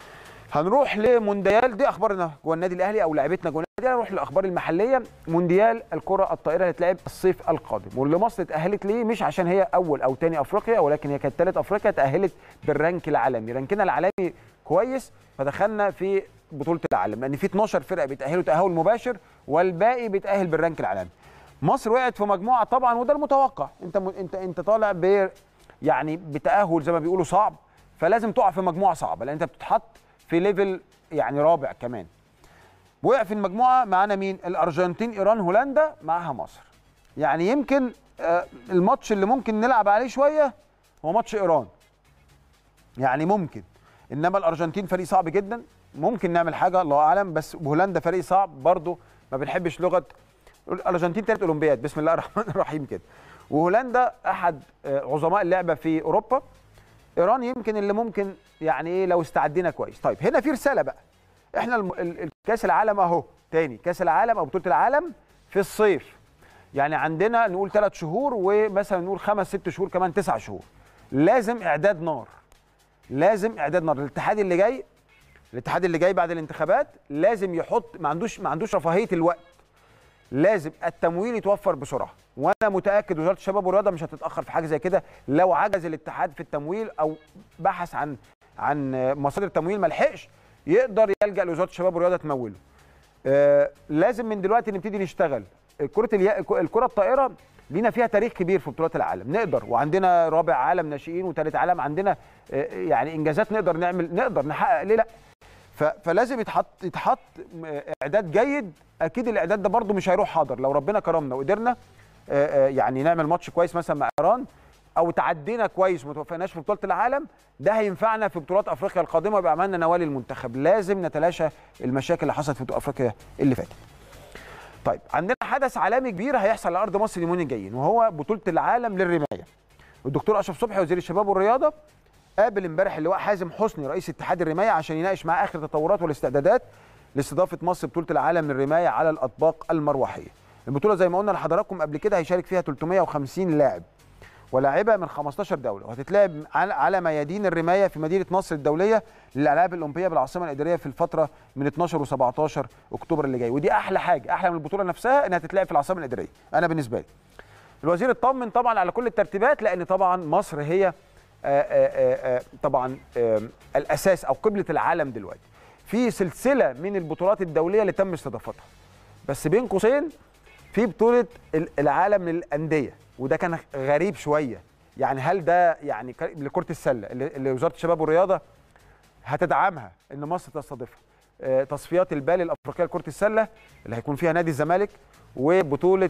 هنروح لمونديال دي اخبارنا جوه النادي الاهلي او لعيبتنا جوه النادي الاهلي نروح للاخبار المحليه مونديال الكره الطائره هتلعب الصيف القادم واللي مصر اتاهلت ليه مش عشان هي اول او تاني افريقيا ولكن هي كانت ثالث افريقيا تاهلت بالرانك العالمي رانكنا العالمي كويس فدخلنا في بطوله العالم لان في 12 فرقه بيتاهلوا تاهل مباشر والباقي بيتاهل بالرانك العالمي مصر وقعت في مجموعه طبعا وده المتوقع انت م... انت انت طالع ب يعني بتاهل زي ما بيقولوا صعب فلازم تقع في مجموعه صعبه لان انت بتتحط في ليفل يعني رابع كمان وقع في المجموعه معانا مين الارجنتين ايران هولندا معاها مصر يعني يمكن آه، الماتش اللي ممكن نلعب عليه شويه هو ماتش ايران يعني ممكن انما الارجنتين فريق صعب جدا ممكن نعمل حاجه الله اعلم بس هولندا فريق صعب برضه ما بنحبش لغه الارجنتين ثلاث اولمبياد بسم الله الرحمن الرحيم كده وهولندا احد آه، عظماء اللعبه في اوروبا ايران يمكن اللي ممكن يعني ايه لو استعدينا كويس طيب هنا في رساله بقى احنا الم- ال- ال- كاس العالم اهو تاني كاس العالم او بطوله العالم في الصيف يعني عندنا نقول ثلاث شهور ومثلا نقول خمس ست شهور كمان تسع شهور لازم اعداد نار لازم اعداد نار الاتحاد اللي جاي الاتحاد اللي جاي بعد الانتخابات لازم يحط ما عندوش ما عندوش رفاهيه الوقت لازم التمويل يتوفر بسرعه وانا متاكد وزاره الشباب والرياضه مش هتتاخر في حاجه زي كده لو عجز الاتحاد في التمويل او بحث عن عن مصادر تمويل ما لحقش يقدر يلجا لوزاره الشباب والرياضه تموله آه لازم من دلوقتي نبتدي نشتغل كره اليا... الكره الطائره لينا فيها تاريخ كبير في بطولات العالم نقدر وعندنا رابع عالم ناشئين وثالث عالم عندنا آه يعني انجازات نقدر نعمل نقدر نحقق ليه لا ف... فلازم يتحط يتحط م- اعداد جيد اكيد الاعداد ده برده مش هيروح حاضر لو ربنا كرمنا وقدرنا آه، آه، يعني نعمل ماتش كويس مثلا مع ايران او تعدينا كويس وما توفقناش في بطوله العالم ده هينفعنا في بطولات افريقيا القادمه ويبقى عملنا نوال المنتخب لازم نتلاشى المشاكل اللي حصلت في بطوله افريقيا اللي فاتت طيب عندنا حدث عالمي كبير هيحصل على ارض مصر اليومين الجايين وهو بطوله العالم للرمايه الدكتور اشرف صبحي وزير الشباب والرياضه قابل امبارح اللواء حازم حسني رئيس اتحاد الرمايه عشان يناقش معاه اخر التطورات والاستعدادات لاستضافه مصر بطوله العالم للرمايه على الاطباق المروحيه. البطوله زي ما قلنا لحضراتكم قبل كده هيشارك فيها 350 لاعب ولاعيبه من 15 دوله وهتتلعب على على ميادين الرمايه في مدينه نصر الدوليه للالعاب الاولمبيه بالعاصمه الاداريه في الفتره من 12 و17 اكتوبر اللي جاي ودي احلى حاجه احلى من البطوله نفسها انها تتلعب في العاصمه الاداريه انا بالنسبه لي. الوزير اطمن طبعا على كل الترتيبات لان طبعا مصر هي آه، آه، آه، طبعا آه، الاساس او قبله العالم دلوقتي في سلسله من البطولات الدوليه اللي تم استضافتها بس بين قوسين في بطوله ال- العالم للانديه وده كان غريب شويه يعني هل ده يعني ك- لكره السله اللي اللي وزاره الشباب والرياضه هتدعمها ان مصر تستضيفها آه، تصفيات البال الافريقيه لكره السله اللي هيكون فيها نادي الزمالك وبطوله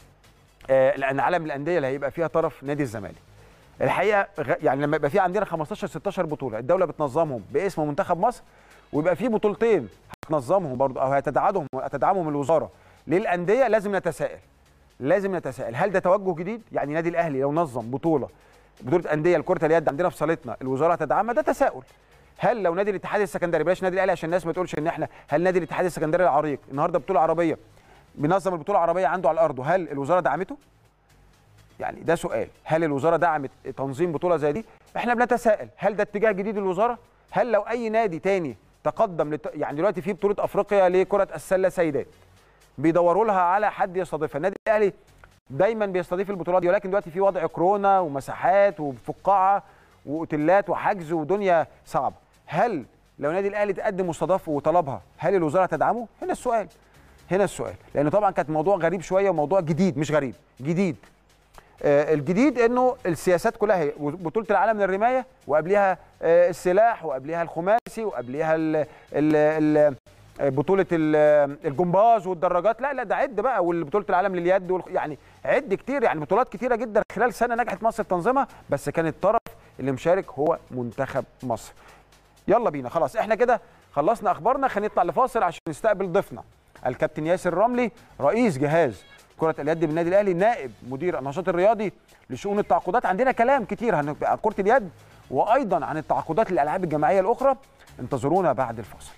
آه، لان عالم الانديه اللي هيبقى فيها طرف نادي الزمالك الحقيقه غ- يعني لما يبقى في عندنا 15 16 بطوله الدوله بتنظمهم باسم منتخب مصر ويبقى في بطولتين هتنظمهم برضو او هتدعمهم هتدعمهم الوزاره للانديه لازم نتساءل لازم نتساءل هل ده توجه جديد يعني نادي الاهلي لو نظم بطوله بطوله انديه لكره اليد عندنا في صالتنا الوزاره هتدعمها ده تساؤل هل لو نادي الاتحاد السكندري بلاش نادي الاهلي عشان الناس ما تقولش ان احنا هل نادي الاتحاد السكندري العريق النهارده بطوله عربيه بينظم البطوله العربيه عنده على الارض هل الوزاره دعمته يعني ده سؤال هل الوزاره دعمت تنظيم بطوله زي دي احنا بنتساءل هل ده اتجاه جديد للوزاره هل لو اي نادي تاني تقدم لت... يعني دلوقتي في بطوله افريقيا لكره السله سيدات بيدوروا لها على حد يستضيفها النادي الاهلي دايما بيستضيف البطولات دي ولكن دلوقتي في وضع كورونا ومساحات وفقاعه واوتيلات وحجز ودنيا صعبه هل لو النادي الاهلي تقدم مستضاف وطلبها هل الوزاره تدعمه هنا السؤال هنا السؤال لان طبعا كانت موضوع غريب شويه وموضوع جديد مش غريب جديد آه الجديد انه السياسات كلها هي بطوله العالم للرمايه وقبلها آه السلاح وقبلها الخماسي وقبلها ال ال ال بطوله الجمباز والدراجات لا لا ده عد بقى وبطوله العالم لليد والخ... يعني عد كتير يعني بطولات كتيره جدا خلال سنه نجحت مصر في تنظيمها بس كان الطرف اللي مشارك هو منتخب مصر يلا بينا خلاص احنا كده خلصنا اخبارنا خلينا نطلع لفاصل عشان نستقبل ضيفنا الكابتن ياسر رملي رئيس جهاز كرة اليد بالنادي الاهلي نائب مدير النشاط الرياضي لشؤون التعاقدات عندنا كلام كتير عن كرة اليد وايضا عن التعاقدات للالعاب الجماعيه الاخرى انتظرونا بعد الفاصل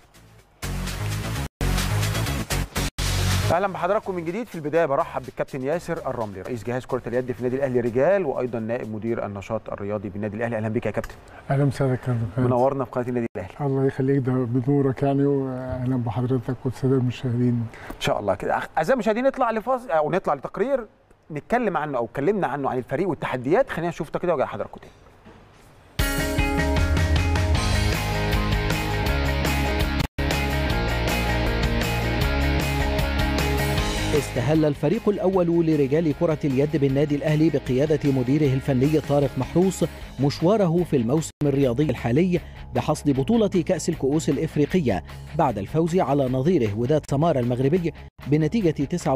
اهلا بحضراتكم من جديد في البدايه برحب بالكابتن ياسر الرملي رئيس جهاز كره اليد في النادي الاهلي رجال وايضا نائب مدير النشاط الرياضي بالنادي الاهلي اهلا بك يا كابتن اهلا وسهلا كابتن منورنا في قناه النادي الاهلي الله يخليك ده بنورك يعني واهلا بحضرتك والساده المشاهدين ان شاء الله كده اعزائي المشاهدين نطلع لفاصل او نطلع لتقرير نتكلم عنه او اتكلمنا عنه عن الفريق والتحديات خلينا نشوف كده وارجع لحضراتكم تاني استهل الفريق الأول لرجال كرة اليد بالنادي الأهلي بقيادة مديره الفني طارق محروس مشواره في الموسم الرياضي الحالي بحصد بطولة كأس الكؤوس الإفريقية بعد الفوز على نظيره وداد سمارة المغربي بنتيجة 29-24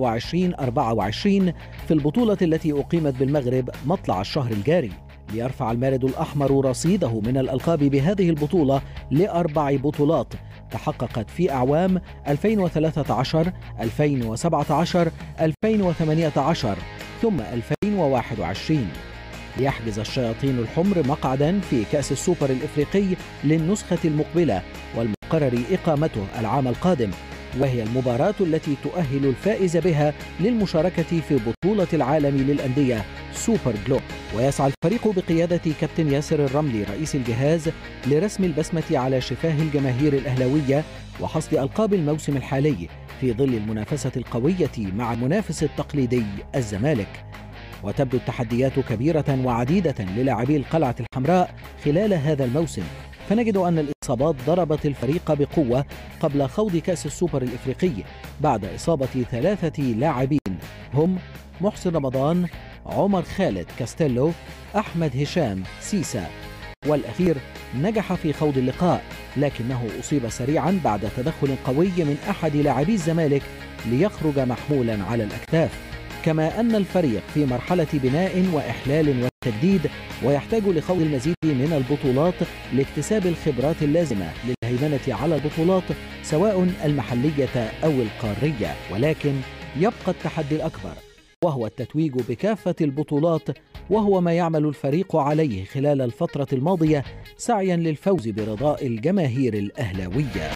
في البطولة التي أقيمت بالمغرب مطلع الشهر الجاري ليرفع المارد الأحمر رصيده من الألقاب بهذه البطولة لأربع بطولات تحققت في أعوام 2013 2017 2018 ثم 2021 ليحجز الشياطين الحمر مقعدا في كأس السوبر الإفريقي للنسخة المقبلة والمقرر إقامته العام القادم وهي المباراة التي تؤهل الفائز بها للمشاركة في بطولة العالم للأندية سوبر جلوب ويسعى الفريق بقيادة كابتن ياسر الرملي رئيس الجهاز لرسم البسمة على شفاه الجماهير الأهلوية وحصد ألقاب الموسم الحالي في ظل المنافسة القوية مع المنافس التقليدي الزمالك وتبدو التحديات كبيرة وعديدة للاعبي القلعة الحمراء خلال هذا الموسم فنجد أن الإصابات ضربت الفريق بقوة قبل خوض كأس السوبر الإفريقي بعد إصابة ثلاثة لاعبين هم محسن رمضان عمر خالد كاستيلو أحمد هشام سيسا والأخير نجح في خوض اللقاء لكنه أصيب سريعا بعد تدخل قوي من أحد لاعبي الزمالك ليخرج محمولا على الأكتاف كما أن الفريق في مرحلة بناء وإحلال وتجديد ويحتاج لخوض المزيد من البطولات لاكتساب الخبرات اللازمة للهيمنة على البطولات سواء المحلية أو القارية ولكن يبقى التحدي الأكبر وهو التتويج بكافة البطولات وهو ما يعمل الفريق عليه خلال الفترة الماضية سعيا للفوز برضاء الجماهير الأهلاوية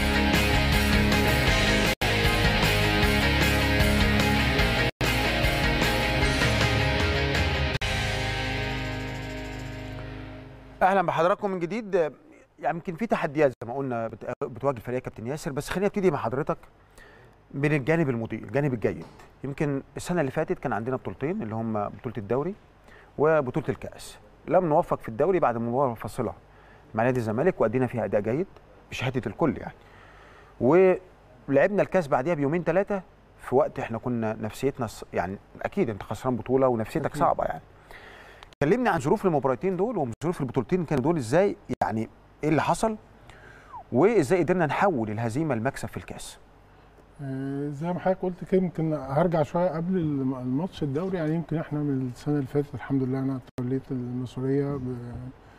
اهلا بحضراتكم من جديد يعني يمكن في تحديات زي ما قلنا بتواجه فريق كابتن ياسر بس خلينا نبتدي مع حضرتك من الجانب المضيء الجانب الجيد يمكن السنه اللي فاتت كان عندنا بطولتين اللي هم بطوله الدوري وبطوله الكاس لم نوفق في الدوري بعد مباراه فاصله مع نادي الزمالك وادينا فيها اداء جيد بشهاده الكل يعني ولعبنا الكاس بعديها بيومين ثلاثه في وقت احنا كنا نفسيتنا يعني اكيد انت خسران بطوله ونفسيتك صعبه يعني كلمني عن ظروف المباراتين دول وظروف البطولتين كانوا دول ازاي يعني ايه اللي حصل وازاي قدرنا نحول الهزيمه لمكسب في الكاس آه زي ما حضرتك قلت كده يمكن هرجع شويه قبل الماتش الدوري يعني يمكن احنا من السنه اللي فاتت الحمد لله انا توليت المسؤوليه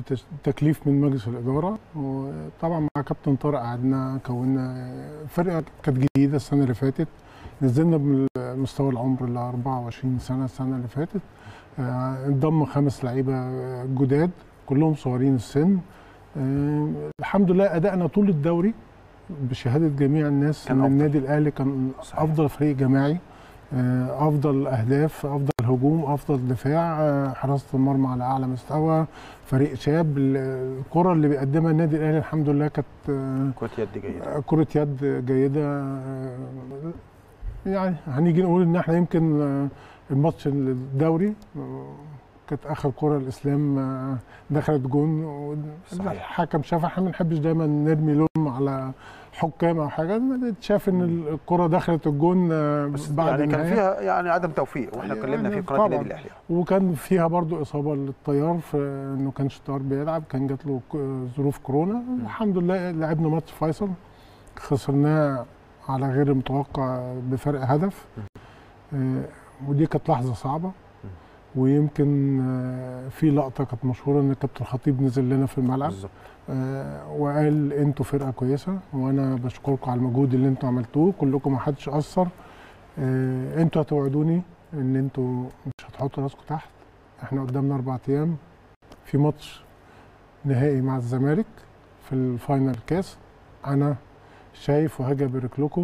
بتكليف من مجلس الاداره وطبعا مع كابتن طارق قعدنا كونا فرقه كانت جديده السنه اللي فاتت نزلنا بمستوى العمر ل 24 سنه السنه اللي فاتت آه، انضم خمس لعيبه جداد كلهم صغيرين السن آه، الحمد لله ادائنا طول الدوري بشهاده جميع الناس كان ان أفضل. النادي الاهلي كان صحيح. افضل فريق جماعي آه، افضل اهداف افضل هجوم افضل دفاع آه، حراسه المرمى على اعلى مستوى فريق شاب ال- الكره اللي بيقدمها النادي الاهلي الحمد لله كانت آه، كره يد جيده كرة يد جيدة آه، يعني هنيجي نقول ان احنا يمكن آه، الماتش الدوري آه، كانت اخر كرة الاسلام آه، دخلت جون صحيح. الحكم شاف احنا ما بنحبش دايما نرمي لوم على حكام او حاجه شاف ان الكرة دخلت الجون آه، بس بعد يعني كان النهاية. فيها يعني عدم توفيق واحنا يعني اتكلمنا في قناه طبعاً. النادي الاهلي وكان فيها برضو اصابه للطيار في انه كانش الطيار بيلعب كان جات له ك- ظروف كورونا الحمد لله لعبنا ماتش فيصل خسرناه على غير المتوقع بفرق هدف آه، ودي كانت لحظه صعبه ويمكن آه، في لقطه كانت مشهوره ان الكابتن الخطيب نزل لنا في الملعب بالظبط آه، وقال انتوا فرقه كويسه وانا بشكركم على المجهود اللي انتوا عملتوه كلكم ما حدش قصر آه، انتوا هتوعدوني ان انتوا مش هتحطوا راسكم تحت احنا قدامنا اربع ايام في ماتش نهائي مع الزمالك في الفاينل كاس انا شايف وهاجي ابارك لكم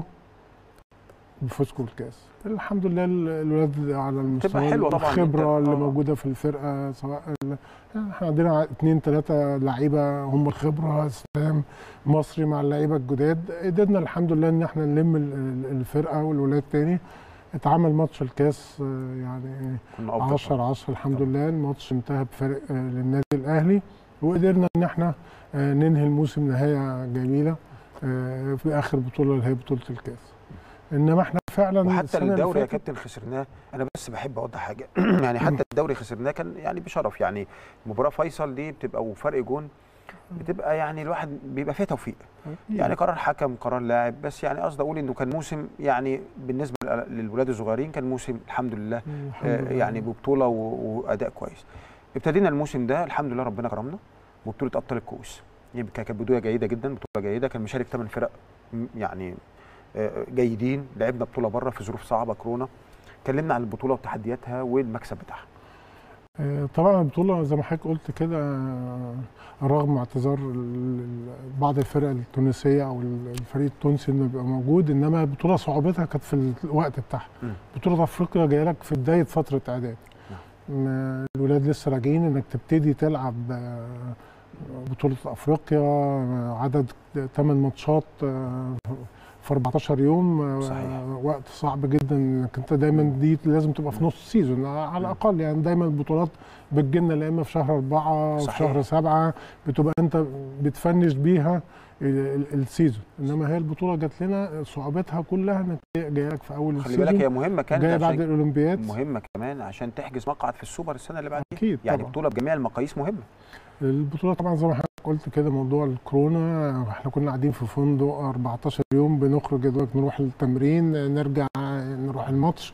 بفوزكم الكاس الحمد لله ال- الولاد على المستوى حلوة طبعاً الخبره أنت- اللي آه. موجوده في الفرقه سواء ال- يعني احنا عندنا اثنين ثلاثه لعيبه هم الخبره اسلام مصري مع اللعيبه الجداد قدرنا الحمد لله ان احنا نلم ال- ال- الفرقه والولاد تاني اتعمل ماتش الكاس آه، يعني كنا افضل 10 10 الحمد لله الماتش انتهى بفرق آه، للنادي الاهلي وقدرنا ان احنا آه، ننهي الموسم نهايه جميله آه، في اخر بطوله اللي هي بطوله الكاس انما احنا فعلا وحتى السنة اللي الدوري يا فاتت- كابتن خسرناه انا بس بحب اوضح حاجه يعني حتى الدوري خسرناه كان يعني بشرف يعني مباراه فيصل دي بتبقى وفرق جون بتبقى يعني الواحد بيبقى فيها توفيق يعني قرار حكم قرار لاعب بس يعني قصدي اقول انه كان موسم يعني بالنسبه للولاد الصغيرين كان موسم الحمد لله الحمد آه، لله. يعني ببطوله و- واداء كويس ابتدينا الموسم ده الحمد لله ربنا كرمنا ببطوله ابطال الكؤوس يمكن كانت بدايه جيده جدا بطوله جيده كان مشارك ثمان فرق م- يعني آه، جيدين لعبنا بطوله بره في ظروف صعبه كورونا اتكلمنا عن البطوله وتحدياتها والمكسب بتاعها آه، طبعا البطوله زي ما حضرتك قلت كده آه، رغم اعتذار ال- ال- بعض الفرق التونسيه او ال- الفريق التونسي انه يبقى موجود انما البطوله صعوبتها كانت في الوقت بتاعها مم. بطوله افريقيا جايه لك في بدايه فتره اعداد ما الولاد لسه راجعين انك تبتدي تلعب آه، بطوله افريقيا آه، عدد 8 ماتشات آه، في 14 يوم آه، صحيح. وقت صعب جدا انك انت دايما دي لازم تبقى في نص السيزون على الاقل يعني دايما البطولات بتجيلنا لا اما في شهر أربعة وفي صحيح. شهر سبعة بتبقى انت بتفنش بيها ال- ال- السيزون انما هي البطوله جات لنا صعوبتها كلها انك جايه لك في اول خلي بالك هي السيزون مهمه كانت جايه بعد عشان الاولمبياد مهمه كمان عشان تحجز مقعد في السوبر السنه اللي بعديها اكيد يعني طبعا بطوله بجميع المقاييس مهمه البطوله طبعا زي ما حضرتك قلت كده موضوع الكورونا احنا كنا قاعدين في فندق 14 يوم بنخرج يا دوبك نروح التمرين نرجع نروح الماتش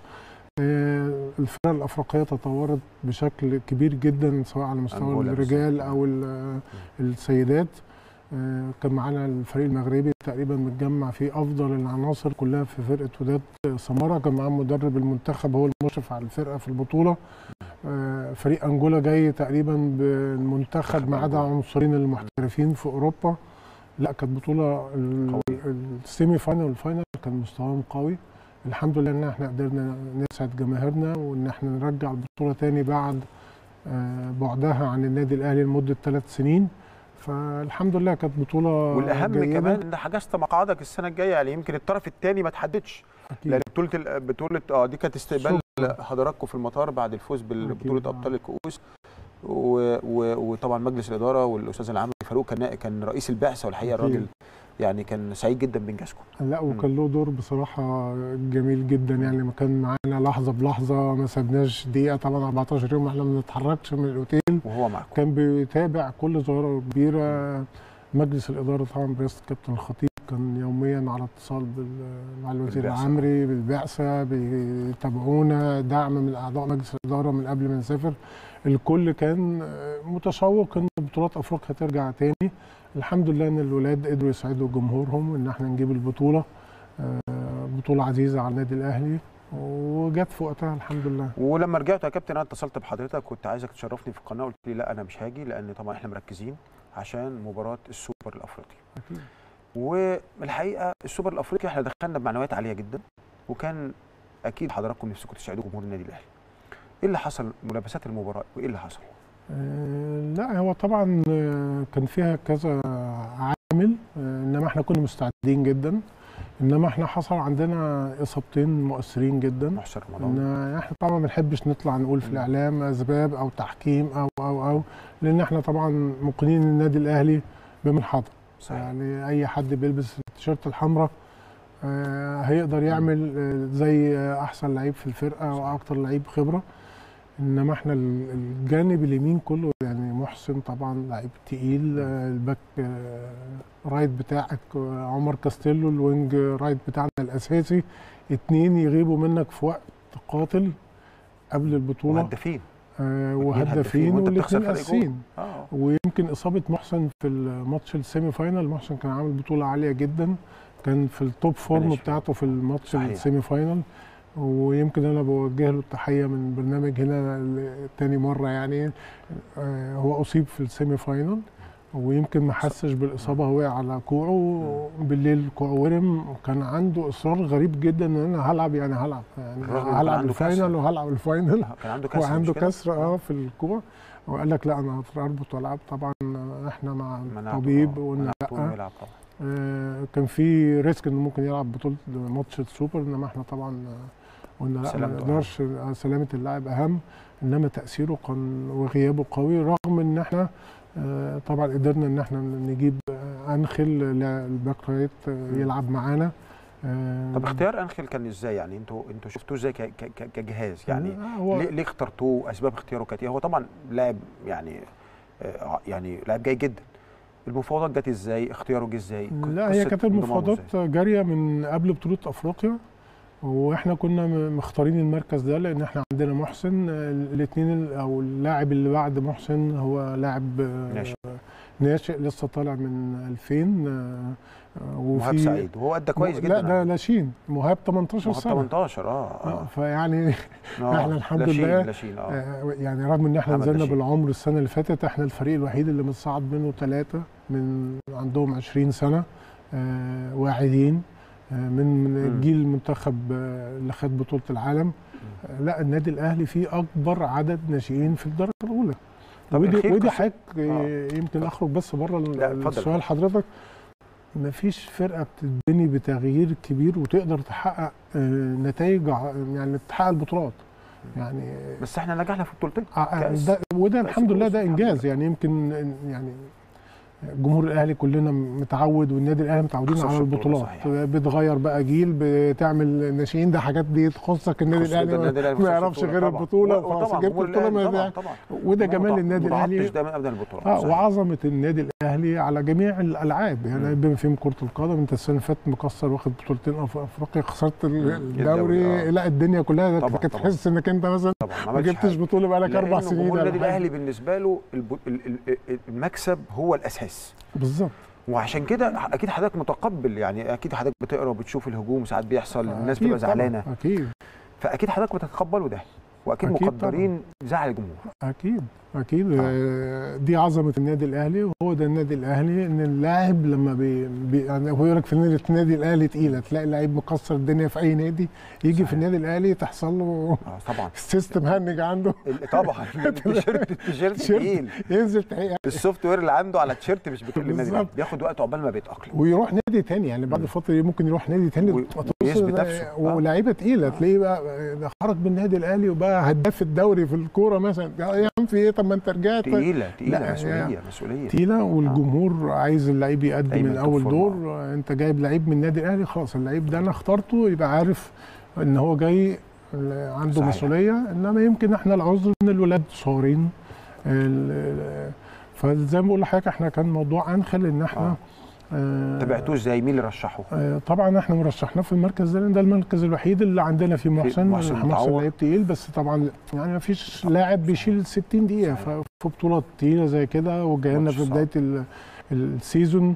آه، الفرق الافريقيه تطورت بشكل كبير جدا سواء على مستوى أنجولا الرجال او ال- السيدات آه، كان معانا الفريق المغربي تقريبا متجمع فيه افضل العناصر كلها في فرقه وداد سماره كان معاه مدرب المنتخب هو المشرف على الفرقه في البطوله آه، فريق انجولا جاي تقريبا بالمنتخب ما عدا عنصرين المحترفين في اوروبا لا كانت بطوله ال- قوية. السيمي فاينل والفاينل كان مستواهم قوي الحمد لله ان احنا قدرنا نسعد جماهيرنا وان احنا نرجع البطوله تاني بعد آه، بعدها عن النادي الاهلي لمده ثلاث سنين فالحمد لله كانت بطوله والاهم جيدة. كمان ان حجزت مقعدك السنه الجايه يعني يمكن الطرف الثاني ما تحددش أكيد. لان بطوله ال- بطوله اه دي كانت استقبال شكراً. حضراتكم في المطار بعد الفوز ببطوله أكيد، آه. ابطال الكؤوس و... و... وطبعا مجلس الاداره والاستاذ العام فاروق كان كان رئيس البعثه والحقيقه أكيد. الراجل يعني كان سعيد جدا بانجازكم لا وكان له دور بصراحة جميل جدا يعني ما كان معانا لحظة بلحظة ما سابناش دقيقة طبعا 14 يوم احنا ما بنتحركش من الأوتيل وهو معكم كان بيتابع كل صغيرة وكبيرة مجلس الإدارة طبعا برئاسة الكابتن الخطيب كان يوميا على اتصال بال- مع الوزير بالبعثة. العمري بالبعثه بيتابعونا دعم من اعضاء مجلس الاداره من قبل ما نسافر الكل كان آه، متشوق ان بطولات افريقيا ترجع تاني الحمد لله ان الولاد قدروا يسعدوا جمهورهم ان احنا نجيب البطوله آه، بطوله عزيزه على النادي الاهلي وجت في وقتها الحمد لله ولما رجعت يا كابتن انا اتصلت بحضرتك كنت عايزك تشرفني في القناه قلت لي لا انا مش هاجي لان طبعا احنا مركزين عشان مباراه السوبر الافريقي اكيد والحقيقه السوبر الافريقي احنا دخلنا بمعنويات عاليه جدا وكان اكيد حضراتكم نفسكم تساعدوا جمهور النادي الاهلي ايه اللي حصل ملابسات المباراه وايه اللي حصل آه، لا هو طبعا آه، كان فيها كذا عامل آه، انما احنا كنا مستعدين جدا انما احنا حصل عندنا اصابتين مؤثرين جدا محسن رمضان ان احنا طبعا ما بنحبش نطلع نقول في الاعلام اسباب او تحكيم او او او لان احنا طبعا مقنين النادي الاهلي بمن حضر صحيح يعني اي حد بيلبس التيشيرت الحمراء آه، هيقدر يعمل آه، زي آه، احسن لعيب في الفرقه واكتر لعيب خبره انما احنا ال- الجانب اليمين كله يعني محسن طبعا لعيب تقيل آه، الباك آه، رايت بتاعك آه، عمر كاستيلو الوينج رايت بتاعنا الاساسي اتنين يغيبوا منك في وقت قاتل قبل البطوله وهدافين آه، واتنين هدافين وهدافين وانت بتخسر والاثنين فرق جول. اساسيين اه ويمكن اصابه محسن في الماتش السيمي فاينال محسن كان عامل بطوله عاليه جدا كان في التوب فورم فينيش. بتاعته في الماتش صحيح. السيمي فاينال ويمكن انا بوجه له التحيه من برنامج هنا ل- تاني مره يعني آه، هو اصيب في السيمي فاينال ويمكن ما حسش بالاصابه هو على كوعه بالليل كوعه ورم وكان عنده اصرار غريب جدا ان انا هلعب يعني هلعب يعني بالرغم إن كان هلعب عنده كسر. الفاينل وهلعب الفاينل كان عنده كسر هو مش عنده كده؟ كسر اه في الكوع وقال لك لا انا اربط والعب طبعا احنا مع منعته، الطبيب آه، وقلنا منعته إنه لا يلعب طبعا آه كان في ريسك انه ممكن يلعب بطوله ماتش السوبر انما احنا طبعا آه، قلنا لا ما سلامته أهم. نقدرش آه، سلامه اللاعب اهم انما تاثيره كان وغيابه قوي رغم ان احنا آه طبعا قدرنا ان احنا نجيب آه، انخل لا- الباك رايت آه، يلعب معانا آه، طب اختيار انخيل كان ازاي يعني انتوا انتوا شفتوه ازاي ك- ك- ك- كجهاز يعني آه، هو ليه, ليه اخترتوه اسباب اختياره كانت ايه هو طبعا لاعب يعني آه، يعني لاعب جيد جدا المفاوضات جت ازاي اختياره جه ازاي لا هي قصة كانت انضمامه المفاوضات إزاي؟ جاريه من قبل بطوله افريقيا واحنا كنا م- مختارين المركز ده لان احنا عندنا محسن الاثنين او اللاعب اللي بعد محسن هو لاعب آه، ناشئ. ناشئ لسه طالع من 2000 آه، آه، مهاب سعيد وهو ادى كويس جدا لا ده لاشين مهاب 18 مهاب سنه 18 اه آه، اه فيعني آه. إحنا الحمد لاشين لله، لاشين اه آه، يعني رغم ان احنا محمد نزلنا رشيد. بالعمر السنه اللي فاتت احنا الفريق الوحيد اللي متصعد منه ثلاثه من عندهم 20 سنه آه، واعدين آه، من من مم. جيل المنتخب آه، اللي خد بطوله العالم آه، لا النادي الاهلي فيه اكبر عدد ناشئين في الدرجه الاولى طب ودي الخير ودي قصة- حاجه آه. يمكن اخرج بس بره لا، اتفضل. السؤال حضرتك مفيش فرقه بتتبني بتغيير كبير وتقدر تحقق آه، نتائج ع- يعني تحقق البطولات يعني بس احنا نجحنا في بطولتين آه، كأس. ده وده كأس الحمد لله الكؤوس، ده الحمد انجاز لله. يعني يمكن يعني جمهور الاهلي كلنا متعود والنادي الاهلي متعودين خسرش على بطولة، البطولات صحيح. بتغير بقى جيل بتعمل ناشئين ده حاجات دي تخصك النادي خصوصاً الاهلي النادي الأهلي ما خسرش يعرفش بطولة غير طبعاً. البطوله و- وخلاص وطبعاً جبت جمهور البطوله الأهلي ما طبعا طبعا وده جمال النادي الاهلي متعطش دايما ابدا البطولات اه صحيح. وعظمه النادي الاهلي على جميع الالعاب يعني بما فيهم كره القدم انت السنه اللي فاتت مكسر واخد بطولتين في افريقيا خسرت ال- الدوري، الدوري آه. لا الدنيا كلها طبعاً، كانت طبعاً. تحس انك انت مثلا طبعا ما ما عملش جبتش حاجة. بطوله بقالك اربع لأنه سنين جمهور ولا النادي حاجة. الاهلي بالنسبه له الب- ال- ال- ال- المكسب هو الاساس بالظبط وعشان كده اكيد حضرتك متقبل يعني اكيد حضرتك بتقرا وبتشوف الهجوم ساعات بيحصل الناس أكيد بتبقى طبعاً، زعلانه اكيد فاكيد حضرتك بتتقبلوا ده واكيد أكيد مقدرين زعل الجمهور اكيد اكيد آه. آه. دي عظمه النادي الاهلي وهو ده النادي الاهلي ان اللاعب لما بي, بي يعني هو يقول لك في النادي النادي الاهلي تقيله تلاقي لعيب مكسر الدنيا في اي نادي يجي صحيح. في النادي الاهلي تحصل له اه طبعا السيستم هنج عنده ال- طبعا التيشيرت التيشيرت تيشيرت. تقيل ينزل تحقيق السوفت وير اللي عنده على التيشيرت مش بكل النادي بالظبط. الأهلي. بياخد وقت عقبال ما بيتاقلم ويروح نادي تاني يعني بعد مم. فتره ممكن يروح نادي تاني وي- تبص ويثبت ده- نفسه. آه. ولاعيبه تقيله تلاقيه بقى ده خرج من النادي الاهلي وبقى هداف الدوري في الكوره مثلا يا عم في ايه طب ما انت رجعت تقيله تقيله لا، مسؤوليه مسؤوليه تقيله والجمهور عايز اللعيب يقدم دايماً من توب اول فورم. دور انت جايب لعيب من النادي الاهلي خلاص اللعيب ده انا اخترته يبقى عارف ان هو جاي عنده صحيح. مسؤوليه انما يمكن احنا العذر ان الولاد صغيرين ال- فزي ما بقول لحضرتك احنا كان موضوع انخل ان احنا آه. آه، تابعتوه ازاي مين اللي رشحه آه، طبعا احنا مرشحناه في المركز ده لأن ده المركز الوحيد اللي عندنا فيه محسن محسن محسن متعوض. لعيب تقيل بس طبعا يعني ما فيش لاعب بيشيل 60 دقيقه صحيح. ففي بطولات تقيله زي كده وجاي لنا ماتش في صعب. بدايه ال- السيزون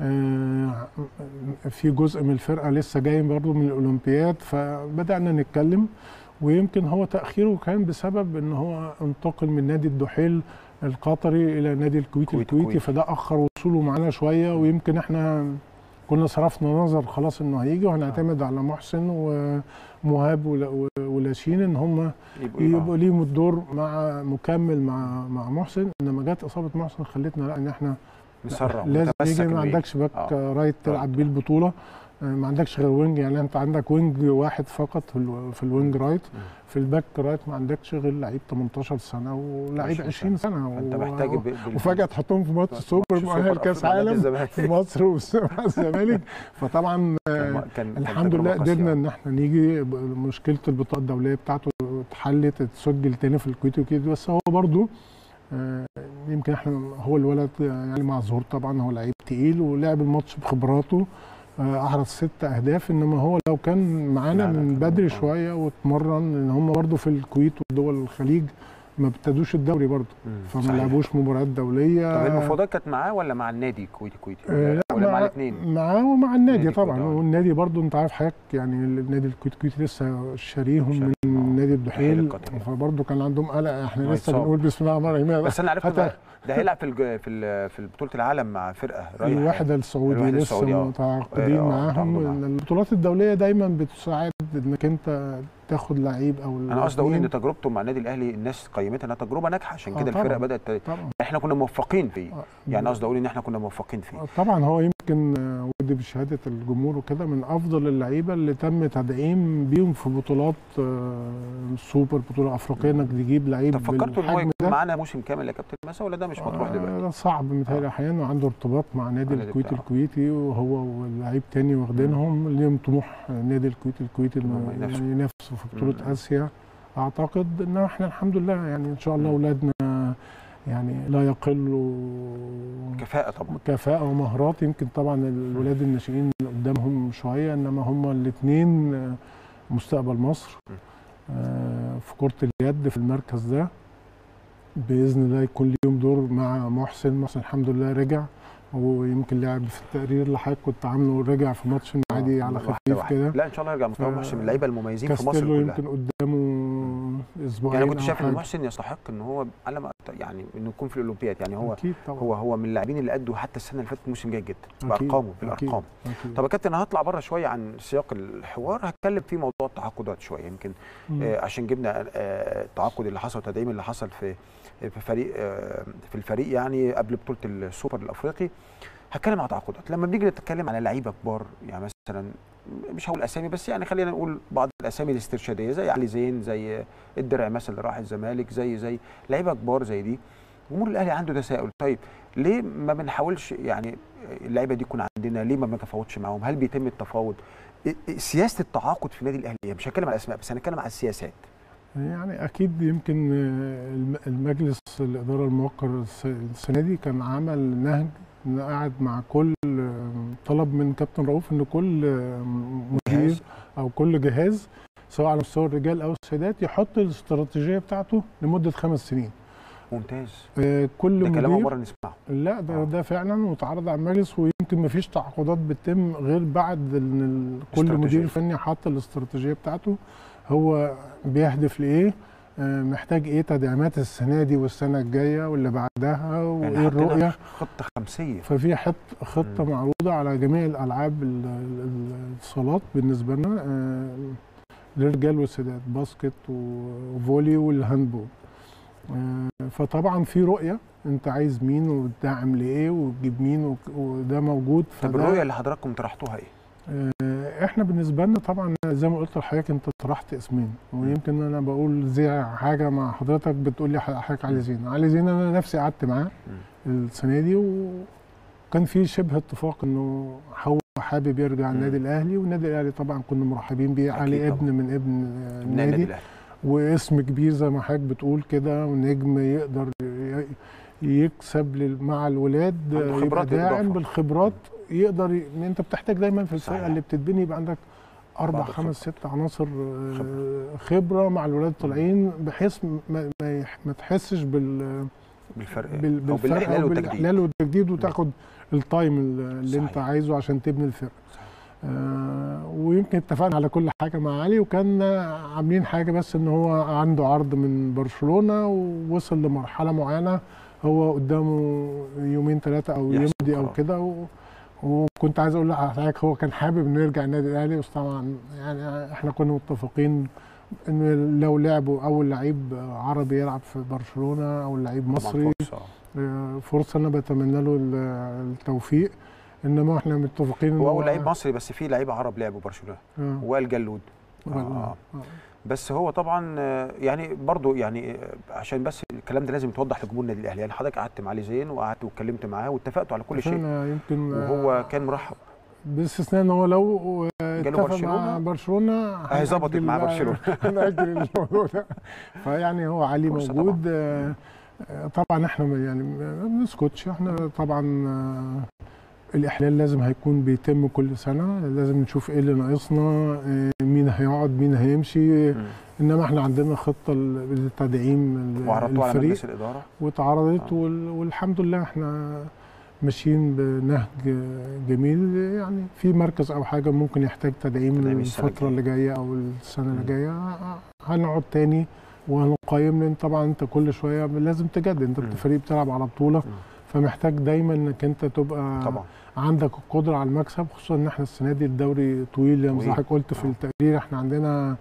آه، في جزء من الفرقه لسه جاي برضه من الاولمبياد فبدانا نتكلم ويمكن هو تاخيره كان بسبب ان هو انتقل من نادي الدحيل القطري الى نادي الكويت كويت- الكويتي كويت. فده اخر وصوله معانا شويه ويمكن احنا كنا صرفنا نظر خلاص انه هيجي وهنعتمد على محسن ومهاب ولا- ولاشين ان هم يبقوا يبقوا ليهم الدور مع مكمل مع مع محسن انما جت اصابه محسن خلتنا لا ان احنا مسرع لازم متمسك يجي ما إنه يجي. عندكش باك آه. رايت تلعب بيه البطوله آه، ما عندكش غير وينج يعني انت عندك وينج واحد فقط في, ال- في الوينج رايت مم. في الباك رايت ما عندكش غير لعيب 18 سنه ولاعيب 20 20 سنه انت و- محتاج ب- بال- وفجاه تحطهم في ماتش ماتش سوبر سوبر مؤهل كاس أفريقيا مع نادي عالم الزمالك. في مصر ومع الزمالك فطبعا آه، كان- كان- كان الحمد تجربة لله قاسية. قدرنا ان احنا نيجي ب- مشكله البطاقه الدوليه بتاعته اتحلت اتسجل تاني في الكويت وكده بس هو برضو آه، يمكن احنا هو الولد يعني معذور طبعا هو لعيب تقيل ولعب الماتش بخبراته آه، احرز ست اهداف انما هو لو كان معانا لا، لا، من كان بدري ممكن. شويه واتمرن ان هم برضو في الكويت ودول الخليج ما ابتدوش الدوري برضو مم. فما صحيح. لعبوش مباريات دوليه طب المفاوضات كانت معاه ولا مع النادي الكويتي كويتي آه، ولا, لا ولا مع مع- الاثنين معاه ومع النادي نادي طبعا الكويت، آه. والنادي برضو انت عارف حضرتك يعني النادي الكويت كويت لسه شاريهم شاري- من آه. نادي الدحيل الدحيل القطري. فبرضو كان عندهم قلق احنا إنه لسه يتصاب. بنقول بسم الله الرحمن الرحيم بس انا عرفت حتى ده, ده هيلعب في الج... في ال... في بطوله العالم مع فرقه رايحه الوحده السعودي الوحدة لسه السعودي، آه. متعاقدين آه، معاهم متعاقدين معاهم. البطولات الدوليه دايما بتساعد انك انت تاخد لعيب او انا قصدي اقول ان الاتنين. تجربته مع النادي الاهلي الناس قيمتها انها تجربه ناجحه عشان آه، كده الفرقه طبعاً. بدات ت... طبعا احنا كنا موفقين فيه آه، يعني قصدي اقول ان احنا كنا موفقين فيه طبعا هو يمكن آه، ودي بشهاده الجمهور وكده من افضل اللعيبه اللي تم تدعيم بيهم في بطولات آه، السوبر بطوله افريقيه انك تجيب لعيب طب فكرتوا ان هو بالحجم يكون ده معانا موسم كامل يا كابتن مسا ولا ده مش مطروح آه، دلوقتي؟ ده صعب متهيألي احيانا وعنده ارتباط مع نادي النادي الكويت بتاعه. الكويتي وهو واللعيب تاني واخدينهم ليهم طموح نادي الكويت الكويتي إنهم انه ينافسوا. ينافسوا في بطوله مم. اسيا اعتقد ان احنا الحمد لله يعني ان شاء الله مم. اولادنا يعني لا يقلوا كفاءه طبعا كفاءة ومهارات يمكن طبعا الولاد الناشئين قدامهم شوية انما هم الاثنين مستقبل مصر م. آه، في كرة اليد في المركز ده بإذن الله يكون ليهم دور مع محسن محسن الحمد لله رجع ويمكن لعب في التقرير اللي حضرتك كنت عامله رجع في ماتش المعادي آه، على واحدة خفيف واحدة. كده لا ان شاء الله يرجع مستوى ف- محسن من اللعيبه المميزين في مصر كاستيلو كلها يمكن قدامه اسبوعين يعني انا كنت أو شايف ان حاجة. محسن يستحق ان هو على ما أعت- يعني انه يكون في الاولمبياد يعني هو اكيد طبعا هو هو من اللاعبين اللي ادوا حتى السنه اللي فاتت موسم جيد جدا أكيد، بارقامه أكيد، بالارقام أكيد. طب يا كابتن انا هطلع بره شويه عن سياق الحوار هتكلم في موضوع التعاقدات شويه يمكن مم. آه عشان جبنا آه التعاقد اللي حصل والتدعيم اللي حصل في في فريق آه في الفريق يعني قبل بطوله السوبر الافريقي هتكلم على تعاقدات لما بنيجي نتكلم على لعيبه كبار يعني مثلا مش هقول اسامي بس يعني خلينا نقول بعض الاسامي الاسترشاديه زي علي زين زي الدرع مثلا اللي راح الزمالك زي زي لعيبه كبار زي دي جمهور الاهلي عنده تساؤل طيب ليه ما بنحاولش يعني اللعيبه دي يكون عندنا ليه ما بنتفاوضش معاهم هل بيتم التفاوض إيه- إيه سياسه التعاقد في النادي الاهلي إيه؟ مش هتكلم على الاسماء بس هنتكلم على السياسات يعني اكيد يمكن آه، الم- المجلس الاداره الموقر الس- السنه دي كان عمل نهج إن قعد مع كل آه، طلب من كابتن رؤوف ان كل آه، مدير جهاز. او كل جهاز سواء على مستوى الرجال او السيدات يحط الاستراتيجيه بتاعته لمده خمس سنين ممتاز آه، كل ده كلام مدير مره نسمعه لا ده آه. ده فعلا واتعرض على المجلس ويمكن ما فيش تعاقدات بتتم غير بعد ان ال- كل استراتيجية. مدير فني حط الاستراتيجيه بتاعته هو بيهدف لايه آه، محتاج ايه تدعيمات السنه دي والسنه الجايه واللي بعدها وايه يعني حطينا الرؤيه خطه خمسيه ففي حط خطه مم. معروضه على جميع الالعاب ال- ال- الصالات بالنسبه لنا آه، للرجال والسيدات باسكت وفولي والهاندبول آه، فطبعا في رؤيه انت عايز مين وبتدعم لايه وتجيب مين وك- وده موجود طب فده- الرؤيه اللي حضراتكم طرحتوها ايه؟ آه، احنا بالنسبه لنا طبعا زي ما قلت لحضرتك انت طرحت اسمين ويمكن انا بقول زي حاجه مع حضرتك بتقول لي حضرتك علي زين علي زين انا نفسي قعدت معاه السنه دي وكان في شبه اتفاق انه هو حابب يرجع مم. النادي الاهلي والنادي الاهلي طبعا كنا مرحبين بيه أكيد علي طبعاً. ابن من ابن آه، ابناء النادي النادي الاهلي واسم كبير زي ما حضرتك بتقول كده ونجم يقدر ي- يكسب لل- مع الولاد عنده يبقى خبرات داعم إضافة. بالخبرات يقدر ي- ان انت بتحتاج دايما في الفرقه صحيح. اللي بتتبني يبقى عندك اربع بعض خمس ست عناصر آه، خبره مع الولاد الطالعين بحيث ما, ما, يح- ما تحسش بال بالفرق بال- او بالفرق بالاحلال أو والتجديد بالاحلال والتجديد وتاخد التايم اللي انت صحيح. عايزه عشان تبني الفرقه آه ويمكن اتفقنا على كل حاجه مع علي وكان عاملين حاجه بس ان هو عنده عرض من برشلونه ووصل لمرحله معينه هو قدامه يومين ثلاثه او يحسم يمضي او قرار. كده و... وكنت عايز اقول لحضرتك هو كان حابب انه يرجع النادي الاهلي بس طبعا يعني احنا كنا متفقين ان لو لعبوا اول لعيب عربي يلعب في برشلونه او لعيب طبعاً مصري فرصة. آه، فرصه انا بتمنى له ال- التوفيق انما احنا متفقين إن هو اول لعيب مصري بس في لعيبه عرب لعبوا برشلونه آه. وائل جلود آه. آه. آه. بس هو طبعا آه، يعني برضو يعني آه، عشان بس الكلام ده لازم يتوضح لجمهور النادي الاهلي يعني حضرتك قعدت مع علي زين وقعدت واتكلمت معاه واتفقتوا على كل شيء فأنا يمكن آه، وهو كان مرحب باستثناء ان هو لو اتفق مع برشلونة، برشلونه هي ظبطت هنأجل معاه بقى- برشلونة. هنأجل الموضوع ده فيعني هو علي فرصة موجود آه، آه، طبعا احنا يعني ما بنسكتش احنا طبعا آه، الاحلال لازم هيكون بيتم كل سنه لازم نشوف ايه اللي ناقصنا آه، مين هيقعد مين هيمشي مم. انما احنا عندنا خطه للتدعيم ال- وعرضتوا على الفريق مجلس الاداره واتعرضت آه. وال- والحمد لله احنا ماشيين بنهج جميل يعني في مركز او حاجه ممكن يحتاج تدعيم تدعيم السنة الفتره اللي جايه او السنه اللي مم. جايه هنقعد تاني وهنقيم لان طبعا انت كل شويه لازم تجدد انت مم. فريق بتلعب على بطوله مم. فمحتاج دايما انك انت تبقى طبعا عندك القدره على المكسب خصوصا ان احنا السنه دي الدوري طويل زي ما طويل. حضرتك قلت في آه. التقرير احنا عندنا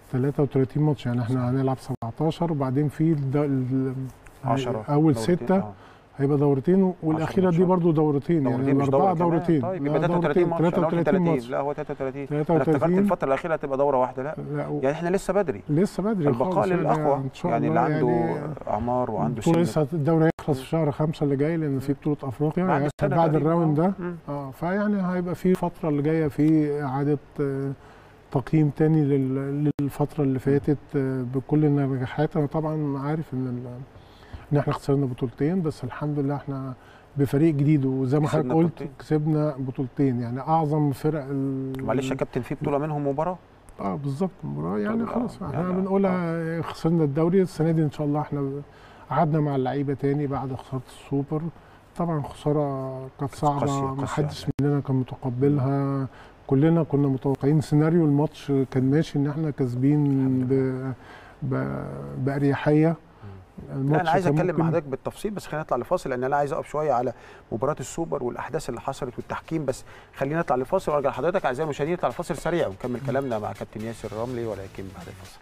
33 ماتش يعني احنا هنلعب 17 وبعدين في الد- ال- 10 اول دورتين. ستة آه. هيبقى دورتين والاخيره دي ماتشات. برضو دورتين يعني دورتين مش الاربعه دوره كمان. دورتين طيب لا، يبقى 33 ماتش أنا قلت 33 30 ماتش لا هو 33 انا افتكرت 33 الفتره الاخيره هتبقى دوره واحده لا لا و- يعني احنا لسه بدري لسه بدري البقاء خالص يعني للاقوى ان شاء يعني اللي الله عنده يعني اعمار وعنده البطوله سن لسه الدوري هيخلص في شهر خمسة اللي جاي لان في بطوله افريقيا بعد يعني السنة بعد تقريباً. الراوند ده مم. اه فيعني هيبقى في فتره اللي جايه في اعاده آه، تقييم تاني لل- للفتره اللي فاتت آه، بكل النجاحات انا طبعا عارف ان ال- ان احنا خسرنا بطولتين بس الحمد لله احنا بفريق جديد وزي ما كسبنا حضرتك قلت بطولتين. كسبنا بطولتين يعني اعظم فرق ال- معلش يا كابتن في بطوله منهم مباراه اه بالظبط المباراه يعني طب، آه، خلاص احنا يعني، بنقولها خسرنا الدوري السنه دي ان شاء الله احنا قعدنا مع اللعيبه تاني بعد خساره السوبر طبعا خساره كانت صعبه قاسية- ما قاسية حدش علينا. مننا كان متقبلها كلنا كنا متوقعين سيناريو الماتش كان ماشي ان احنا كاسبين ب... ب... باريحيه لا انا عايز كان اتكلم مع ممكن- حضرتك بالتفصيل بس خلينا نطلع لفاصل لان انا عايز اقف شويه على مباراه السوبر والاحداث اللي حصلت والتحكيم بس خلينا نطلع لفاصل وارجع لحضرتك اعزائي المشاهدين نطلع لفاصل سريع ونكمل كلامنا مع كابتن ياسر رملي ولكن بعد الفاصل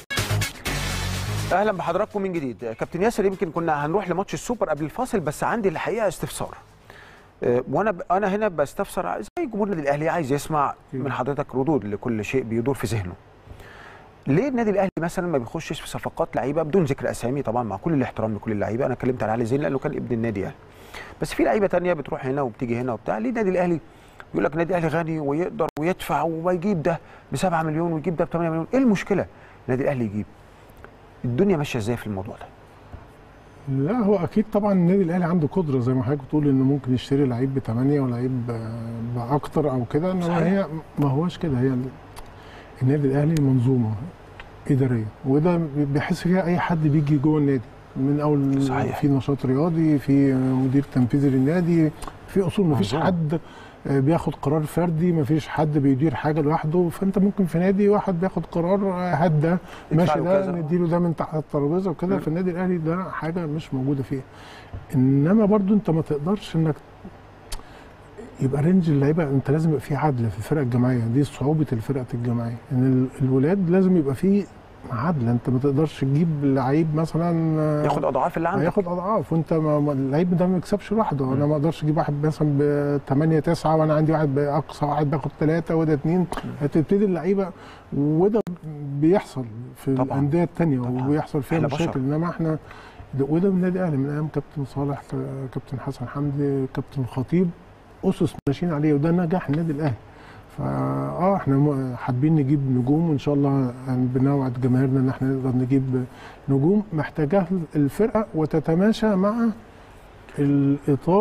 اهلا بحضراتكم من جديد كابتن ياسر يمكن كنا هنروح لماتش السوبر قبل الفاصل بس عندي الحقيقه استفسار آه، وانا ب... انا هنا بستفسر زي جمهور النادي الاهلي عايز يسمع من حضرتك ردود لكل شيء بيدور في ذهنه ليه النادي الاهلي مثلا ما بيخشش في صفقات لعيبه بدون ذكر اسامي طبعا مع كل الاحترام لكل اللعيبه انا اتكلمت على علي زين لانه كان ابن النادي يعني بس في لعيبه تانية بتروح هنا وبتيجي هنا وبتاع ليه النادي الاهلي يقول لك النادي الاهلي غني ويقدر ويدفع ويجيب ده ب 7 مليون ويجيب ده ب 8 مليون ايه المشكله النادي الاهلي يجيب الدنيا ماشيه ازاي في الموضوع ده لا هو اكيد طبعا النادي الاهلي عنده قدره زي ما حضرتك بتقول انه ممكن يشتري لعيب ب 8 ولعيب ب- باكتر او كده انما صحيح. هي ما هوش كده هي ال- النادي الاهلي منظومه اداريه وده بيحس فيها اي حد بيجي جوه النادي من اول صحيح. في نشاط رياضي في مدير تنفيذي للنادي في اصول ما فيش منظومة. حد بياخد قرار فردي ما فيش حد بيدير حاجه لوحده فانت ممكن في نادي واحد بياخد قرار هات ده ماشي له ده كذا. نديله ده من تحت الترابيزه وكده مم. في النادي الاهلي ده حاجه مش موجوده فيه انما برضو انت ما تقدرش انك يبقى رينج اللعيبه انت لازم يبقى في عدل في الفرق الجماعيه دي صعوبه الفرق الجماعيه ان ال- الولاد لازم يبقى في عدل انت ما تقدرش تجيب لعيب مثلا ياخد اضعاف اللي عندك هياخد اضعاف وانت ما ما- اللعيب ده ما يكسبش لوحده انا ما اقدرش اجيب واحد مثلا ب 8 9 وانا عندي واحد باقصى واحد باخد ثلاثه وده اثنين هتبتدي اللعيبه وده بيحصل في طبعاً. الانديه الثانيه طبعاً. وبيحصل فيها إحنا بشر. مشاكل انما احنا ده- وده من النادي الاهلي من ايام كابتن صالح ك- كابتن حسن حمدي كابتن خطيب اسس ماشيين عليه وده نجاح النادي الاهلي فا اه احنا م- حابين نجيب نجوم وان شاء الله بنوعد جماهيرنا ان احنا نقدر نجيب نجوم محتاجاها الفرقه وتتماشى مع الاطار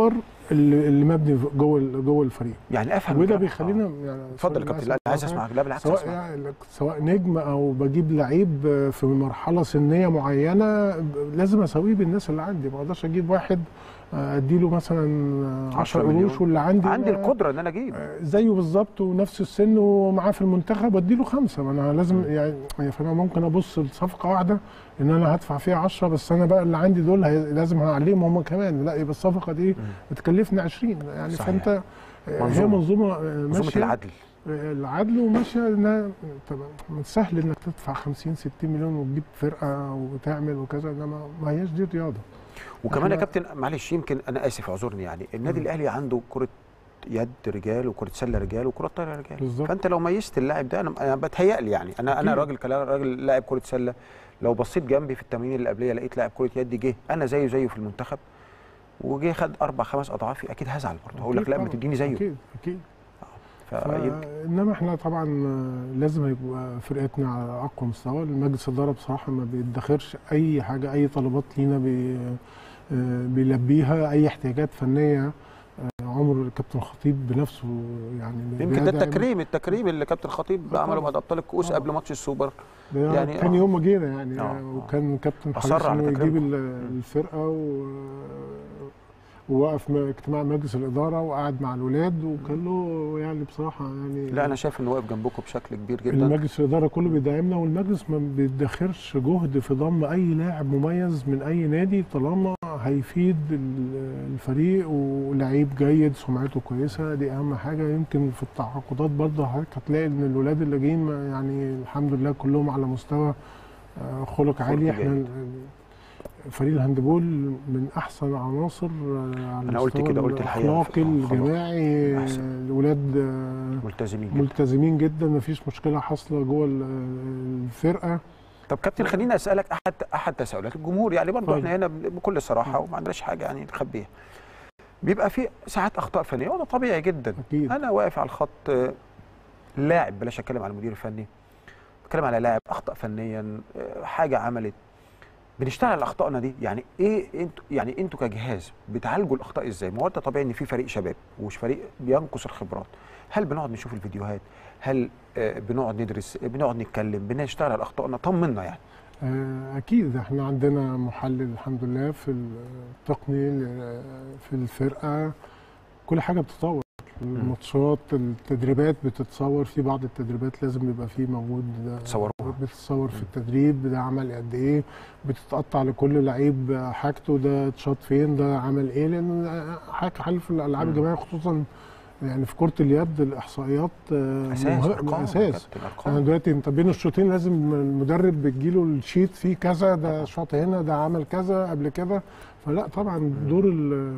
اللي اللي مبني جوه ال- جوه الفريق يعني افهم وده كلام- بيخلينا آه. يعني اتفضل يا سوري، كابتن لا آسف عايز على اسمعك لا بالعكس سواء اسمع يعني سواء نجم او بجيب لعيب في مرحله سنيه معينه لازم اسويه بالناس اللي عندي ما اقدرش اجيب واحد اديله مثلا 10 10 مليون. قروش واللي عندي عندي ما- القدره ان انا اجيب زيه بالظبط ونفس السن ومعاه في المنتخب اديله خمسه ما انا لازم يعني فانا ممكن ابص لصفقه واحده ان انا هدفع فيها 10 بس انا بقى اللي عندي دول هي- لازم هعليهم هم كمان لا يبقى الصفقه دي بتكلفني 20 يعني صحيح. فانت آه، منظومة. هي منظومه آه، منظومه ماشيه العدل العدل وماشيه انها طبعا من سهل انك تدفع 50 60 مليون وتجيب فرقه وتعمل وكذا انما ما هياش دي رياضه وكمان يا إحنا- كابتن معلش يمكن انا اسف اعذرني يعني النادي الاهلي عنده كره يد رجال وكره سله رجال وكره طايره رجال بالظبط. فانت لو ميزت اللاعب ده انا انا بتهيألي يعني انا انا أكيد. راجل كلا راجل لاعب كره سله لو بصيت جنبي في التمرين اللي قبليه لقيت لاعب كره يد جه انا زيه زيه في المنتخب وجه خد اربع خمس اضعافي اكيد هزعل برضه هقول لك أكيد لا ما طبعاً. تديني زيه اكيد اكيد فيمكن انما احنا طبعا آه، لازم يبقى فرقتنا على اقوى مستوى المجلس الاداره بصراحه ما بيدخرش اي حاجه اي طلبات لينا بي آه، بيلبيها اي احتياجات فنيه آه، عمر الكابتن خطيب بنفسه يعني يمكن ده بيدعم- التكريم التكريم اللي كابتن خطيب آه عمله طبعاً. بعد ابطال الكؤوس آه. قبل ماتش السوبر ده يعني يعني كان آه. يوم ما جينا يعني آه، آه آه. وكان كابتن أصر حريص على انه يجيب تكريمكم. ال- الفرقه و ووقف م- اجتماع مجلس الاداره وقعد مع الولاد وكان له يعني بصراحه يعني لا انا شايف انه واقف جنبكم بشكل كبير جدا المجلس الاداره كله بيدعمنا والمجلس ما بيدخرش جهد في ضم اي لاعب مميز من اي نادي طالما هيفيد ال- الفريق ولعيب جيد سمعته كويسه دي اهم حاجه يمكن في التعاقدات برضه حضرتك هتلاقي ان الولاد اللي جايين ما- يعني الحمد لله كلهم على مستوى آه، خلق عالي احنا جيد. فريق الهاندبول من احسن عناصر آه، على أنا قلت المستوى كده، قلت الحقيقة. الاخلاقي آه، خلاص. الجماعي أحسن. آه، الولاد آه، ملتزمين جدا ملتزمين جدا مفيش مشكله حاصله جوه ال- الفرقه طب كابتن خليني اسالك احد احد تساؤلات الجمهور يعني برضه طيب. احنا هنا بكل صراحه وما عندناش حاجه يعني نخبيها بيبقى في ساعات اخطاء فنيه وده طبيعي جدا اكيد انا واقف على الخط آه، لاعب بلاش اتكلم على المدير الفني بتكلم على لاعب اخطا فنيا آه، حاجه عملت بنشتغل على اخطائنا دي يعني ايه انتوا يعني انتوا كجهاز بتعالجوا الاخطاء ازاي ما هو ده طبيعي ان في فريق شباب ومش فريق بينقص الخبرات هل بنقعد نشوف الفيديوهات هل آه، بنقعد ندرس بنقعد نتكلم بنشتغل على اخطائنا طمنا يعني آه، اكيد احنا عندنا محلل الحمد لله في التقني ل- في الفرقه كل حاجه بتتطور الماتشات التدريبات بتتصور في بعض التدريبات لازم يبقى فيه موجود آه، تصوروها. بتتصور في التدريب ده عمل قد ايه بتتقطع لكل لعيب حاجته ده اتشاط فين ده عمل ايه لان حاجه حل في الالعاب مم. الجماعيه خصوصا يعني في كره اليد الاحصائيات آه، اساس مه- ارقام يا اساس كابتن، انا ارقام دلوقتي انت بين الشوطين لازم المدرب بيجيله الشيت فيه كذا ده شاط هنا ده عمل كذا قبل كده فلا طبعا دور ال-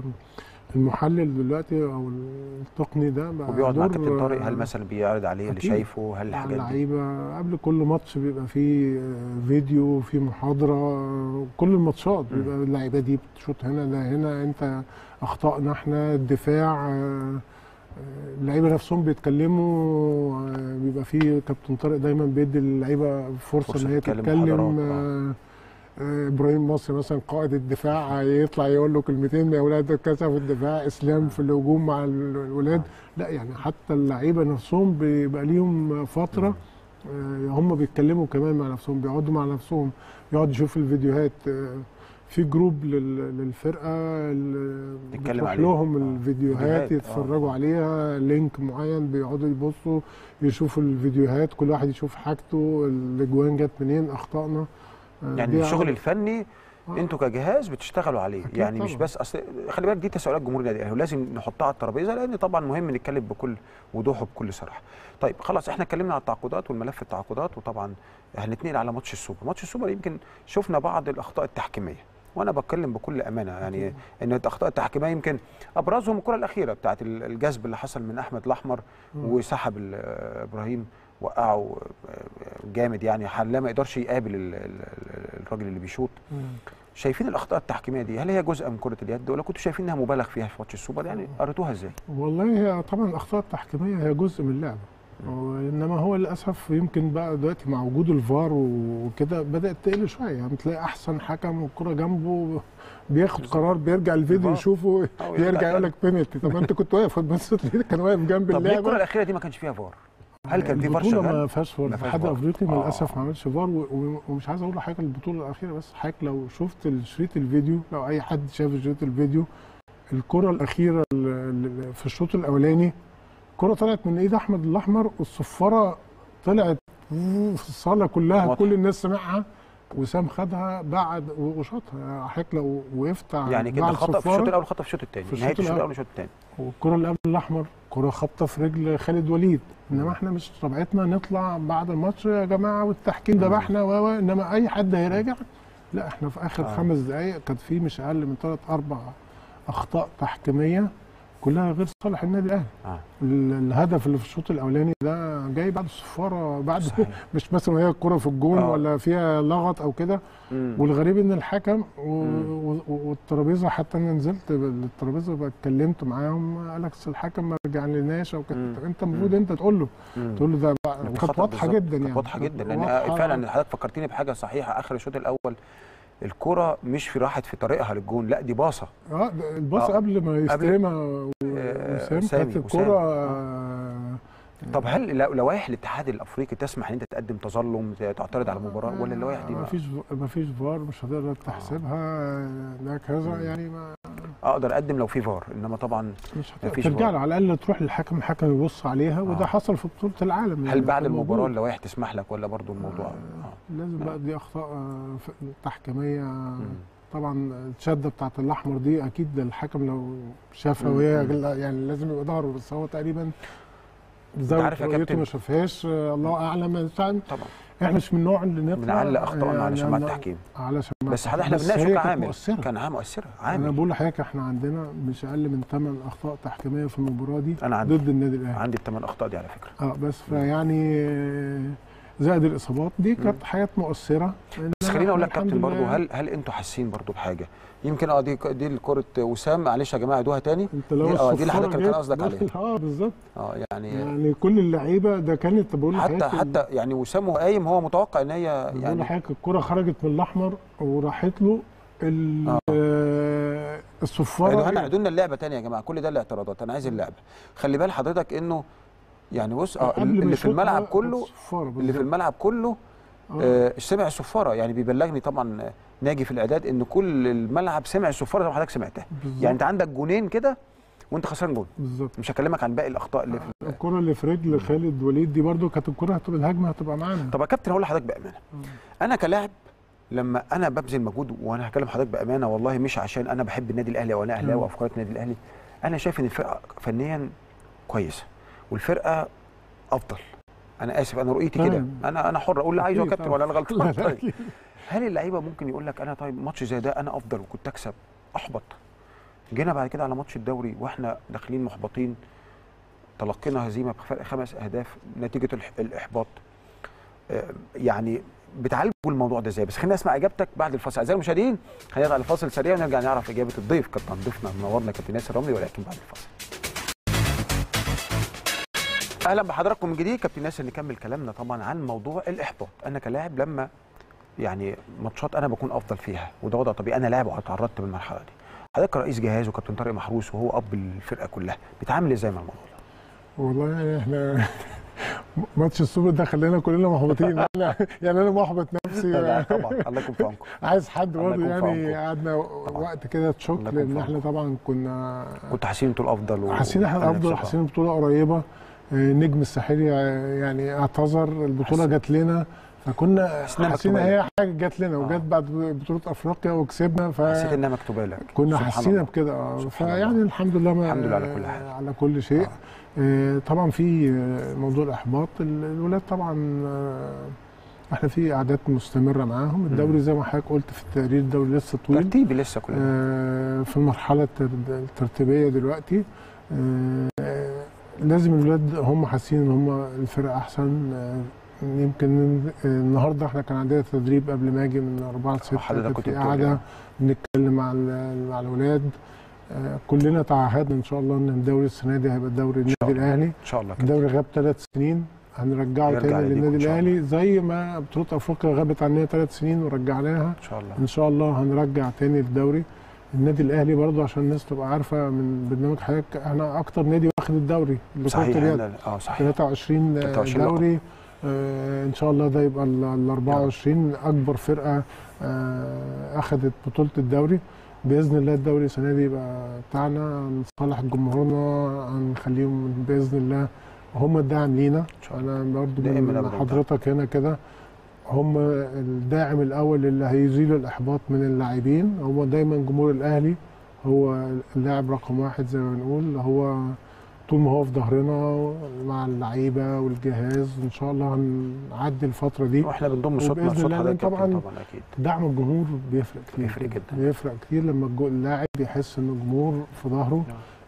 المحلل دلوقتي او التقني ده بقى وبيقعد مع دور كابتن طارق هل آه، مثلا بيعرض عليه اللي أكيد. شايفه هل مع الحاجات دي اللعيبه قبل كل ماتش بيبقى فيه آه، فيديو في محاضره آه، كل الماتشات بيبقى اللعيبه دي بتشوط هنا ده هنا انت اخطائنا احنا الدفاع آه، آه، اللعيبه نفسهم بيتكلموا آه، بيبقى فيه كابتن طارق دايما بيدي اللعيبه فرصه, فرصة ان هي تتكلم تتكلم محاضرات، آه، آه، ابراهيم مصري مثلا قائد الدفاع يطلع يقول له كلمتين يا اولاد كذا في الدفاع اسلام في الهجوم مع الولاد لا يعني حتى اللعيبه نفسهم بيبقى ليهم فتره آه، هم بيتكلموا كمان مع نفسهم بيقعدوا مع نفسهم يقعد يشوف الفيديوهات آه، في جروب لل- للفرقه ال- نتكلم بتروح عليه. لهم آه. الفيديوهات فيديوهات، آه. يتفرجوا عليها لينك معين بيقعدوا يبصوا يشوفوا الفيديوهات كل واحد يشوف حاجته الاجوان جت منين اخطائنا آه، يعني دي الشغل عمل- الفني آه. انتوا كجهاز بتشتغلوا عليه أكيد يعني مش طبعاً. بس اصل خلي بالك دي تساؤلات جمهور النادي الاهلي ولازم نحطها على الترابيزه لان طبعا مهم نتكلم بكل وضوح وبكل صراحه طيب خلاص احنا اتكلمنا على التعاقدات والملف التعاقدات وطبعا هنتنقل على ماتش السوبر ماتش السوبر يمكن شفنا بعض الاخطاء التحكيميه وانا بتكلم بكل امانه يعني ان الاخطاء التحكيميه يمكن ابرزهم الكره الاخيره بتاعت ال- الجذب اللي حصل من احمد الاحمر وسحب ال- ابراهيم وقعه جامد يعني حل ما يقدرش يقابل ال- ال- الراجل اللي بيشوط مم. شايفين الاخطاء التحكيميه دي هل هي جزء من كره اليد ولا كنتوا شايفين انها مبالغ فيها في ماتش السوبر يعني قريتوها ازاي والله هي طبعا الاخطاء التحكيميه هي جزء من اللعبه انما هو للاسف يمكن بقى دلوقتي مع وجود الفار وكده بدات تقل شويه يعني تلاقي احسن حكم والكره جنبه بياخد قرار بيرجع الفيديو الفار. يشوفه أو يرجع يرجع يقول تاني. لك بينالتي طب انت كنت واقف بس ليه كان واقف جنب طب ليه الكره اللعبه الاخيره دي ما كانش فيها فار هل كان في فار البطوله شغال ما فيهاش فار ما فيهاش الاتحاد فار. الافريقي آه. للاسف ما عملش فار و- و- ومش عايز اقول لحضرتك البطوله الاخيره بس حضرتك لو شفت الشريط الفيديو لو اي حد شاف شريط الفيديو الكره الاخيره ال- ال- في الشوط الاولاني الكره طلعت من ايد احمد الاحمر والصفاره طلعت في الصاله كلها واضح. كل الناس سمعها وسام خدها بعد وشاطها حضرتك لو وقفت يعني كده بعد خطا في الصفارة، الشوط الاول خطا في الشوط الثاني في الشوط نهايه الشوط الأول. الاول والشوط الثاني والكرة اللي قبل الأحمر كرة خابطة في رجل خالد وليد إنما إحنا مش طبيعتنا نطلع بعد الماتش يا جماعة والتحكيم ذبحنا و و- إنما أي حد هيراجع لا إحنا في آخر آه. آه. خمس دقايق كانت في مش أقل من ثلاث أربع أخطاء تحكيمية كلها غير صالح النادي الأهلي آه. ال- الهدف اللي في الشوط الأولاني ده جاي بعد الصفارة بعد صحيح. مش مثلا وهي الكرة في الجون آه. ولا فيها لغط أو كده مم. والغريب ان الحكم و- مم. و- والترابيزه حتى انا نزلت بالترابيزه بقى اتكلمت معاهم قال لك أصل الحكم ما رجعناش او كده مم. طب انت المفروض انت تقول له مم. تقول له ده بقى- دي كانت خطأ واضحه بالظبط. جدا كانت يعني واضحه جدا لان واضحة. فعلا حضرتك فكرتني بحاجه صحيحه اخر الشوط الاول الكره مش في راحت في طريقها للجون لا دي باصه اه ده الباص آه. قبل ما يستلمها آه، وسام سامي، كانت وسام. الكره آه. آه، طب هل لو- لوائح الاتحاد الافريقي تسمح ان انت تقدم تظلم تعترض على المباراه ولا اللوائح دي ما ما فيش ما فيش فار مش هتقدر تحسبها ده كذا يعني ما اقدر اقدم لو في فار انما طبعا مش ما فيش هترجع فار. له على الاقل تروح للحكم الحكم يبص عليها آه. وده حصل في بطوله العالم هل يعني بعد كان المباراه موجود. اللوائح تسمح لك ولا برضو الموضوع آه. لازم بقى دي اخطاء آه، ف- تحكيميه مم. طبعا الشده بتاعت الاحمر دي اكيد الحكم لو شافها مم. وهي مم. لا، يعني لازم يبقى ظهره بس هو تقريبا عارف زاويه يا رؤيته كابتن؟ ما شافهاش آه، الله اعلم فعلا طبعا احنا مش من النوع اللي نطلع بنعلق اخطائنا يعني علشان مع أنا- التحكيم علشان مع بس التحكيم. احنا بس بنناقشه هي كانت كعامل مؤثرة. كان عام مؤثره انا عامل بقول لحضرتك احنا عندنا مش اقل من 8 اخطاء تحكيميه في المباراه دي أنا عندي. ضد النادي الاهلي عندي الثمان اخطاء دي على فكره اه بس فيعني آه، زائد الاصابات دي كانت حاجات مؤثره بس إنما خليني اقول لك الحمد كابتن برضو لله هل هل انتوا حاسين برضو بحاجه يمكن اه دي دي الكره وسام معلش يا جماعه عيدوها تاني انت لو دي- اه دي اللي الصفارة حضرتك كان جت قصدك عليها داخل- اه بالظبط اه يعني يعني كل اللعيبه ده كانت بقول حتى لحضرتك حتى يعني وسام وهو قايم هو متوقع ان هي بقول يعني لحضرتك الكره خرجت من الاحمر وراحت له ال- آه. آه، الصفاره عيدوا لنا عيدوا لنا اللعبه تاني يا جماعه كل ده الاعتراضات انا عايز اللعبه خلي بال حضرتك انه يعني بص اه قبل ما اللي في يشوطها الملعب كله الصفارة اللي في بالظبط. الملعب كله آه. آه سمع الصفاره يعني بيبلغني طبعا آه، ناجي في الاعداد ان كل الملعب سمع الصفاره زي ما حضرتك سمعتها بالظبط. يعني انت عندك جونين كده وانت خسران جون بالظبط مش هكلمك عن باقي الاخطاء اللي في الكره اللي في رجل خالد وليد دي برضو كانت الكره هتبقى الهجمه هتبقى معانا طب يا كابتن هقول لحضرتك بامانه انا كلاعب لما انا ببذل مجهود وانا هكلم حضرتك بامانه والله مش عشان انا بحب النادي الاهلي او انا اهلاوي مم. وافكار النادي الاهلي انا شايف ان الفرقه فنيا كويسه والفرقه افضل انا اسف انا رؤيتي كده تمام. انا انا حر اقول اللي عايزه يا أكيد كابتن طبعا. ولا انا لا، غلطان لا، طيب أكيد. هل اللعيبه ممكن يقول لك انا طيب ماتش زي ده انا افضل وكنت اكسب احبط جينا بعد كده على ماتش الدوري واحنا داخلين محبطين تلقينا هزيمه بفرق خمس اهداف نتيجه الح- الاحباط آه، يعني بتعالجوا الموضوع ده ازاي بس خلينا نسمع اجابتك بعد الفاصل اعزائي المشاهدين هنرجع لفاصل سريع ونرجع نعرف اجابه الضيف كابتن ضيفنا منورنا كابتن ياسر رملي ولكن بعد الفاصل اهلا بحضراتكم من جديد كابتن ياسر نكمل كلامنا طبعا عن موضوع الاحباط انا كلاعب لما يعني ماتشات انا بكون افضل فيها وده وضع طبيعي انا لاعب وتعرضت بالمرحله دي حضرتك رئيس جهاز وكابتن طارق محروس وهو اب الفرقه كلها بيتعامل ازاي مع الموضوع ده والله يعني احنا ماتش السوبر ده خلانا كلنا محبطين يعني يعني انا محبط نفسي لا طبعا الله يكون في عونكم عايز حد الله برضه يكون في يعني عونكم. قعدنا وقت كده تشوك الله يكون في لان احنا طبعا كنا كنت حاسين انتوا الافضل و... حاسين احنا أنا الافضل نفسي حاسين البطوله قريبه آه، نجم الساحلي آه، يعني اعتذر البطوله حسن. جات لنا فكنا حسينا حاسين مكتوبة هي حاجه جات لنا آه. وجت بعد بطوله افريقيا وكسبنا ف حسيت انها مكتوبه لك كنا سبحان حاسين الله. بكده اه سبحان فيعني الله. الحمد لله ما الحمد لله على كل حال. على كل شيء آه. آه. طبعا في آه، موضوع الاحباط ال- الولاد طبعا آه، احنا في قعدات مستمره معاهم الدوري زي ما حضرتك قلت في التقرير الدوري لسه طويل ترتيبي لسه كلنا آه، في المرحله التر- الترتيبيه دلوقتي آه، لازم الولاد هم حاسين ان هم الفرقه احسن آه، يمكن آه، النهارده احنا كان عندنا تدريب قبل ما اجي من 4 ل 6 حضرتك كان كنت في بتقول قعده يعني. بنتكلم مع ال- مع الاولاد آه، كلنا تعهدنا ان شاء الله ان الدوري السنه دي هيبقى الدوري ان شاء شاء الله الاهلي ان شاء الله كده الدوري غاب ثلاث سنين هنرجعه هيرجع تاني لليكم للنادي إن شاء الاهلي زي ما بطوله افريقيا غابت عننا ثلاث سنين ورجعناها ان شاء الله ان شاء الله هنرجع تاني الدوري النادي الاهلي برضه عشان الناس تبقى عارفه من برنامج حضرتك احنا اكتر نادي واخد الدوري لكرة صحيح اليد. إحنا- اه صحيح 23 23 لقب. دوري آه ان شاء الله ده يبقى ال ال 24 اكبر فرقه آه اخذت بطوله الدوري باذن الله الدوري السنه دي يبقى بتاعنا نصالح جمهورنا هنخليهم باذن الله هم الداعم لينا شاء انا برضو دائما من أبداً حضرتك هنا كده هم الداعم الاول اللي هيزيل الاحباط من اللاعبين هو دايما جمهور الاهلي هو اللاعب رقم واحد زي ما بنقول هو طول ما هو في ظهرنا مع اللعيبه والجهاز ان شاء الله هنعدي الفتره دي واحنا بنضم صوتنا وبإذن لصوت الله حضرتك يا طبعاً كابتن طبعا اكيد دعم الجمهور بيفرق كتير بيفرق جدا. بيفرق كتير لما الجو- اللاعب بيحس ان الجمهور في ظهره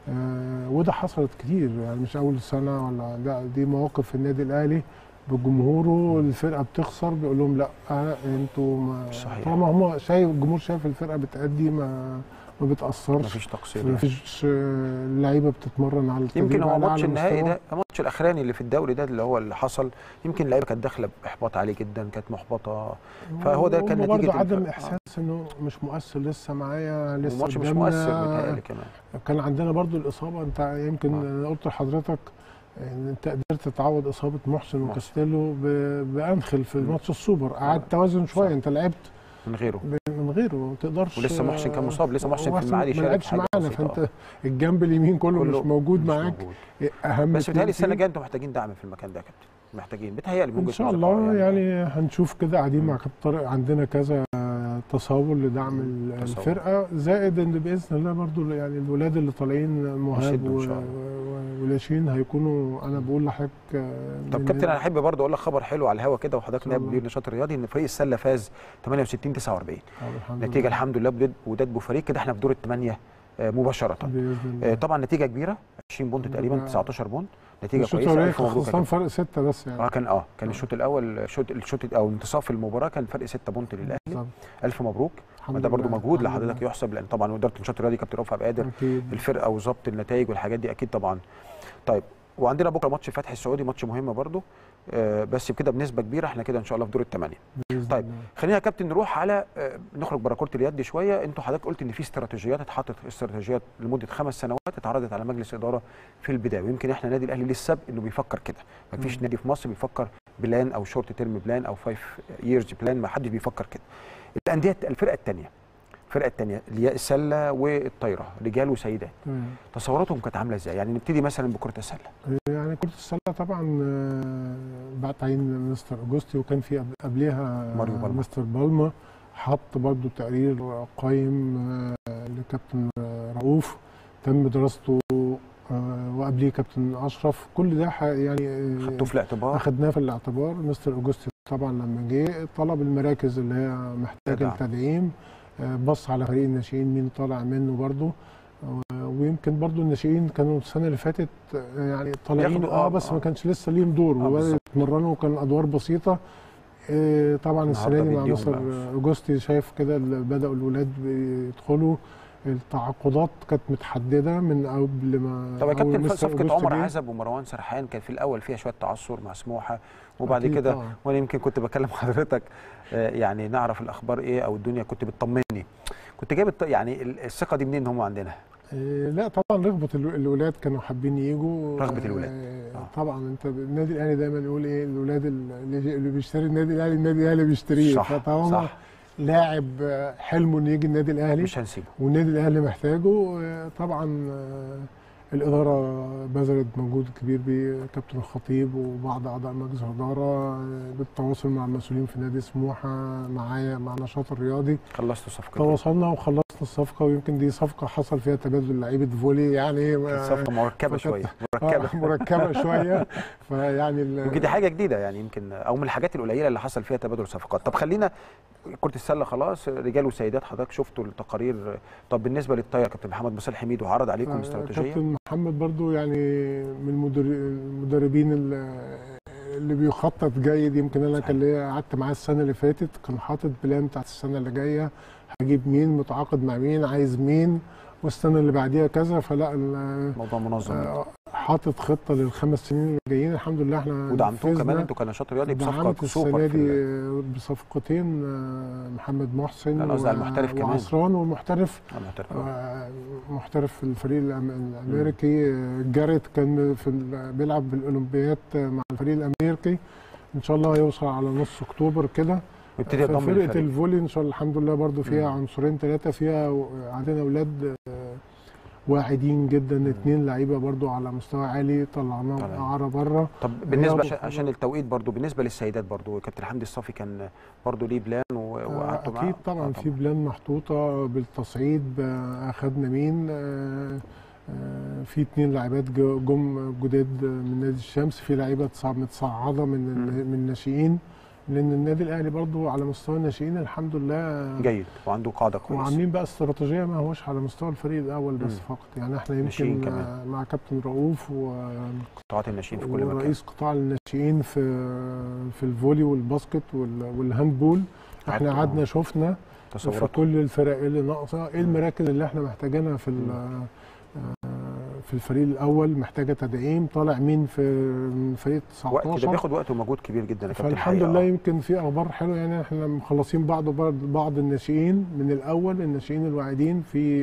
آه وده حصلت كتير يعني مش اول سنه ولا لا دي مواقف في النادي الاهلي بجمهوره الفرقه بتخسر بيقول لهم لا آه انتوا ما صحيح. طالما هم شايف الجمهور شايف الفرقه بتأدي ما ما بتأثرش مفيش تقصير ما يعني. فيش آه، اللعيبه بتتمرن على يمكن التدريب هو على ماتش أعلى النهائي مستوى. ده الماتش الاخراني اللي في الدوري ده اللي هو اللي حصل يمكن اللعيبه كانت داخله باحباط عالي جدا كانت محبطه فهو ده كان هم برضه نتيجة عدم الفرق. احساس انه مش مؤثر لسه معايا لسه الماتش مش قدامنا. مؤثر بيتهيألي كمان كان عندنا برضو الإصابة أنت يمكن آه. أنا قلت لحضرتك إن أنت قدرت تعوض إصابة محسن محسن. وكاستيلو ب- بأنخل في مم. ماتش السوبر قعد توازن شوية صح. أنت لعبت من غيره ب- من غيره ما تقدرش ولسه محسن كان مصاب، لسه محسن في محسن المعادي ما شارك لعبش حاجة معانا بسيطة. فأنت الجنب اليمين كله, كله مش موجود مش معاك موجود. أهم بس اتنين بيتهيألي السنه فيه. الجايه انتوا محتاجين دعم في المكان ده يا كابتن محتاجين بيتهيألي من ان وجهة شاء نظرك الله آه يعني هنشوف كده قاعدين مع مم. كابتن طارق عندنا كذا تصور لدعم ال- تصور. الفرقه زائد ان باذن الله برضو يعني الولاد اللي طالعين مهاب يشدوا إن و- شاء الله. و- ولاشين هيكونوا انا بقول لحضرتك آه، طب من- كابتن انا احب برضه اقول لك خبر حلو على الهوا كده وحضرتك إن شاء نائب الله. مدير النشاط الرياضي ان فريق السله فاز 68 49 آه، الحمد نتيجه لله. الحمد لله بوداد- وداد بوفريق كده احنا في دور الثمانيه آه، مباشره باذن آه، الله طبعا نتيجه كبيره 20 بونت تقريبا لا. 19 بونت نتيجه الشوط كويسه الاولاني الف كان مبروك يا خلصان كابتن. فرق سته بس يعني اه كان اه كان آه. الشوط الاول الشوط الشوط او انتصاف المباراه كان فرق 6 بونت للاهلي بالظبط. الف مبروك الحمد ده برضو لله، مجهود الحمد لحضرتك لله. يحسب لان طبعا اداره النشاط الرياضي كابتن رفعت ابو قادر اكيد الفرقه وظبط النتائج والحاجات دي اكيد طبعا طيب وعندنا بكره ماتش الفتح السعودي ماتش مهم برضو آه بس كده بنسبه كبيره احنا كده ان شاء الله في دور الثمانيه بإذن طيب. الله. خلينا يا كابتن نروح على آه نخرج بره كره اليد شويه انتوا حضرتك قلت ان في استراتيجيات اتحطت استراتيجيات لمده خمس سنوات اتعرضت على مجلس اداره في البدايه ويمكن احنا النادي الاهلي ليه السبق انه بيفكر كده ما فيش مم. نادي في مصر بيفكر بلان او شورت تيرم بلان او فايف ييرز بلان ما حدش بيفكر كده الانديه الفرقه الثانيه الفرقه الثانيه اللي هي السله والطايره رجال وسيدات تمام. تصوراتهم كانت عامله ازاي يعني نبتدي مثلا بكره السله يعني كرة السلة طبعا آه، بعد تعيين مستر اوجوستي وكان في قبل- قبلها ماريو بالما. مستر بالما حط برضو تقرير قايم آه، لكابتن آه، رؤوف تم دراسته آه، وقبليه كابتن اشرف كل ده ح- يعني آه، خدتوه في الاعتبار اخدناه في الاعتبار مستر اوجوستي طبعا لما جه طلب المراكز اللي هي محتاجه تدعم. التدعيم آه، بص على فريق الناشئين مين طالع منه برضه آه، ويمكن برضه الناشئين كانوا السنه اللي فاتت آه، يعني طالعين بياخدوا- اه آه، بس آه. ما كانش لسه ليهم دور آه، وبدأوا بالظبط. يتمرنوا وكان ادوار بسيطه آه، طبعا السنه النهاردة دي مع بيديهم مستر بقى. اوجوستي شايف كده ال- بداوا الولاد بيدخلوا التعاقدات كانت متحدده من قبل ما طب يا أول كابتن مستر صفقه أوجوستي عمر جه. عزب ومروان سرحان كان في الاول فيها شويه تعثر مع سموحه وبعد أكيد كده طبعاً. وانا يمكن كنت بكلم حضرتك آه، يعني نعرف الاخبار ايه او الدنيا كنت بتطمني كنت جايب الط- يعني ال- الثقه دي منين هم عندنا إيه، لا طبعا رغبة الو- الولاد كانوا حابين يجوا رغبة الولاد. آه، آه. طبعا انت النادي الاهلي دايما يقول ايه الولاد اللي اللي بيشتري النادي الاهلي النادي الاهلي بيشتريه صح فطالما صح لاعب آه، حلمه انه يجي النادي الاهلي مش هنسيبه والنادي الاهلي محتاجه آه، طبعا آه، الاداره بذلت مجهود كبير بكابتن الخطيب وبعض اعضاء مجلس الاداره آه، بالتواصل مع المسؤولين في نادي سموحه معايا مع النشاط الرياضي خلصتوا صفقه تواصلنا وخلصنا الصفقه ويمكن دي صفقه حصل فيها تبادل لعيبه فولي يعني كانت صفقه مركبه فكانت- شويه آه، مركبه مركبه شويه فيعني ال- يمكن دي حاجه جديده يعني يمكن او من الحاجات القليله اللي حصل فيها تبادل صفقات طب خلينا كره السله خلاص رجال وسيدات حضرتك شفتوا التقارير طب بالنسبه للطايره كابتن محمد مصالح حميد وعرض عليكم آه، استراتيجيه كابتن محمد برضو يعني من المدر- المدربين ال- اللي بيخطط جيد يمكن انا صحيح. كان ليا قعدت معاه السنه اللي فاتت كان حاطط بلان بتاعت السنه اللي جايه هجيب مين متعاقد مع مين عايز مين والسنه اللي بعديها كذا فلا ال- موضوع منظم آه، حاطط خطه للخمس سنين اللي جايين الحمد لله احنا ودعمتوه نفذنا. كمان انتوا كنشاط رياضي بصفقه دعمت سوبر السنه في دي ال- بصفقتين آه، محمد محسن لا، أنا قصدي على و- المحترف كمان. وعصران والمحترف المحترف. آه، محترف في الفريق الأم- الامريكي آه، جاريت كان في ال- بيلعب بالاولمبيات آه، مع الفريق الامريكي ان شاء الله هيوصل على نص اكتوبر كده يبتدي يضم فرقه للفريق. الفولي ان شاء الله الحمد لله برضو فيها مم. عنصرين ثلاثه فيها و- عندنا اولاد آه، واعدين جدا اثنين لعيبه برضو على مستوى عالي طلعناهم طبعاً. اعاره بره طب بالنسبه رياضة عشان, طبعاً. عشان التوقيت برضو بالنسبه للسيدات برضو كابتن حمدي الصافي كان برضو ليه بلان و- وقعدتوا معاه اكيد طبعا في بلان محطوطه بالتصعيد ب- اخدنا مين آه، آه، في اتنين لاعبات جو- جم جداد من نادي الشمس في لعيبه تصعد متصعده من مم. من الناشئين لان النادي الاهلي برضو على مستوى الناشئين الحمد لله جيد وعنده قاعده كويسه وعاملين بقى استراتيجيه ما هوش على مستوى الفريق الاول بس مم. فقط يعني احنا ناشئين يمكن كمان. آه، مع كابتن رؤوف و قطاعات الناشئين في كل مكان ورئيس قطاع الناشئين في في الفولي والباسكت وال- والهاندبول احنا قعدتوا قعدنا شفنا في تصورات كل الفرق اللي ناقصه ايه المراكز اللي احنا محتاجينها في ال- آه، في الفريق الاول محتاجه تدعيم طالع مين في من فريق وقت ده 19 بياخد وقت ومجهود كبير جدا يا كابتن فالحمد الحقيقة. لله يمكن في اخبار حلوه يعني احنا مخلصين بعض بعض بعض الناشئين من الاول الناشئين الواعدين في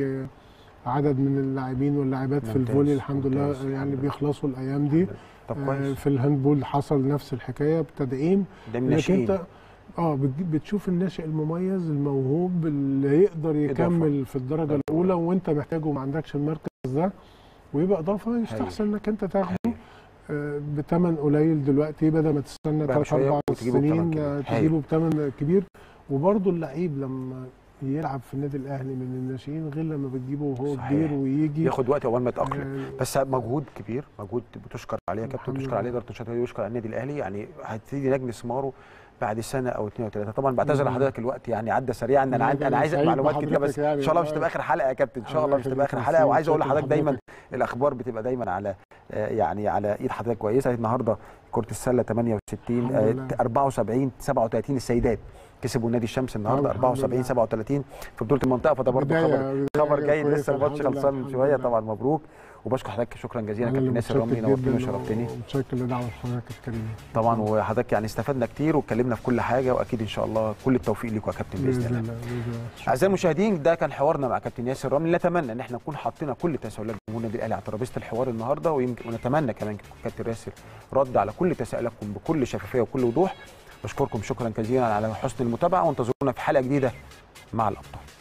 عدد من اللاعبين واللاعبات في ممتاز، الفولي الحمد لله ممتاز، يعني الحمد لله. بيخلصوا الايام دي طب آه، كويس في الهاندبول حصل نفس الحكايه بتدعيم ده من انك الناشئين انت اه بتجيب- بتشوف الناشئ المميز الموهوب اللي يقدر يكمل في الدرجه إضافة. الاولى وانت محتاجه وما عندكش المركز ده ويبقى اضافه يستحسن انك انت تاخده هايل. آه، بثمن قليل دلوقتي بدل ما تستنى بقى ثلاث شوية اربع وتجيبه بثمن سنين كبير. آه، هايل. تجيبه بثمن كبير وبرضه اللعيب لما يلعب في النادي الاهلي من الناشئين غير لما بتجيبه وهو صحيح. كبير ويجي ياخد وقت اول ما يتاقلم آه، بس مجهود كبير مجهود بتشكر عليه يا كابتن الحمد بتشكر لله. عليه اداره النشاط الرياضي ويشكر على النادي الاهلي يعني هتبتدي نجم ثماره بعد سنه او اثنين او ثلاثه طبعا بعتذر مم. لحضرتك الوقت يعني عدى سريعا انا لا، عايز ده انا أنا عايز سعيد معلومات كتير بحضرتك بس يعني. ان شاء الله مش تبقى اخر حلقه يا كابتن ان شاء الله مش الله تبقى اخر يخليك. حلقه وعايز اقول شكراً لحضرتك دايما لحضرتك. الاخبار بتبقى دايما على آه، يعني على ايد حضرتك كويسه النهارده كره السله 68 الحمد آه، لله. 74 37 السيدات كسبوا نادي الشمس النهارده الحمد 74 لله. 37 في بطوله المنطقه فده برضه بداية- خبر بداية خبر جيد كويسة، لسه الماتش الحمد لله، خلصان من الحمد شويه لله. طبعا مبروك وبشكر حضرتك شكرا جزيلا أنا كابتن اللي ناصر رملي متشكر نورتني جداً وشرفتني ومتشكر لدعوه حضرتك الكريمه طبعا وحضرتك يعني استفدنا كتير واتكلمنا في كل حاجه واكيد ان شاء الله كل التوفيق ليكم يا كابتن باذن باذن الله الله باذن الله اعزائي المشاهدين ده كان حوارنا مع كابتن ياسر رملي نتمنى ان احنا نكون حاطين كل تساؤلات جمهور النادي الاهلي على ترابيزه الحوار النهارده ويمكن ونتمنى كمان يكون كابتن ياسر رد على كل تساؤلاتكم بكل شفافيه وكل وضوح بشكركم شكرا جزيلا على حسن المتابعه وانتظرونا في حلقه جديده مع الابطال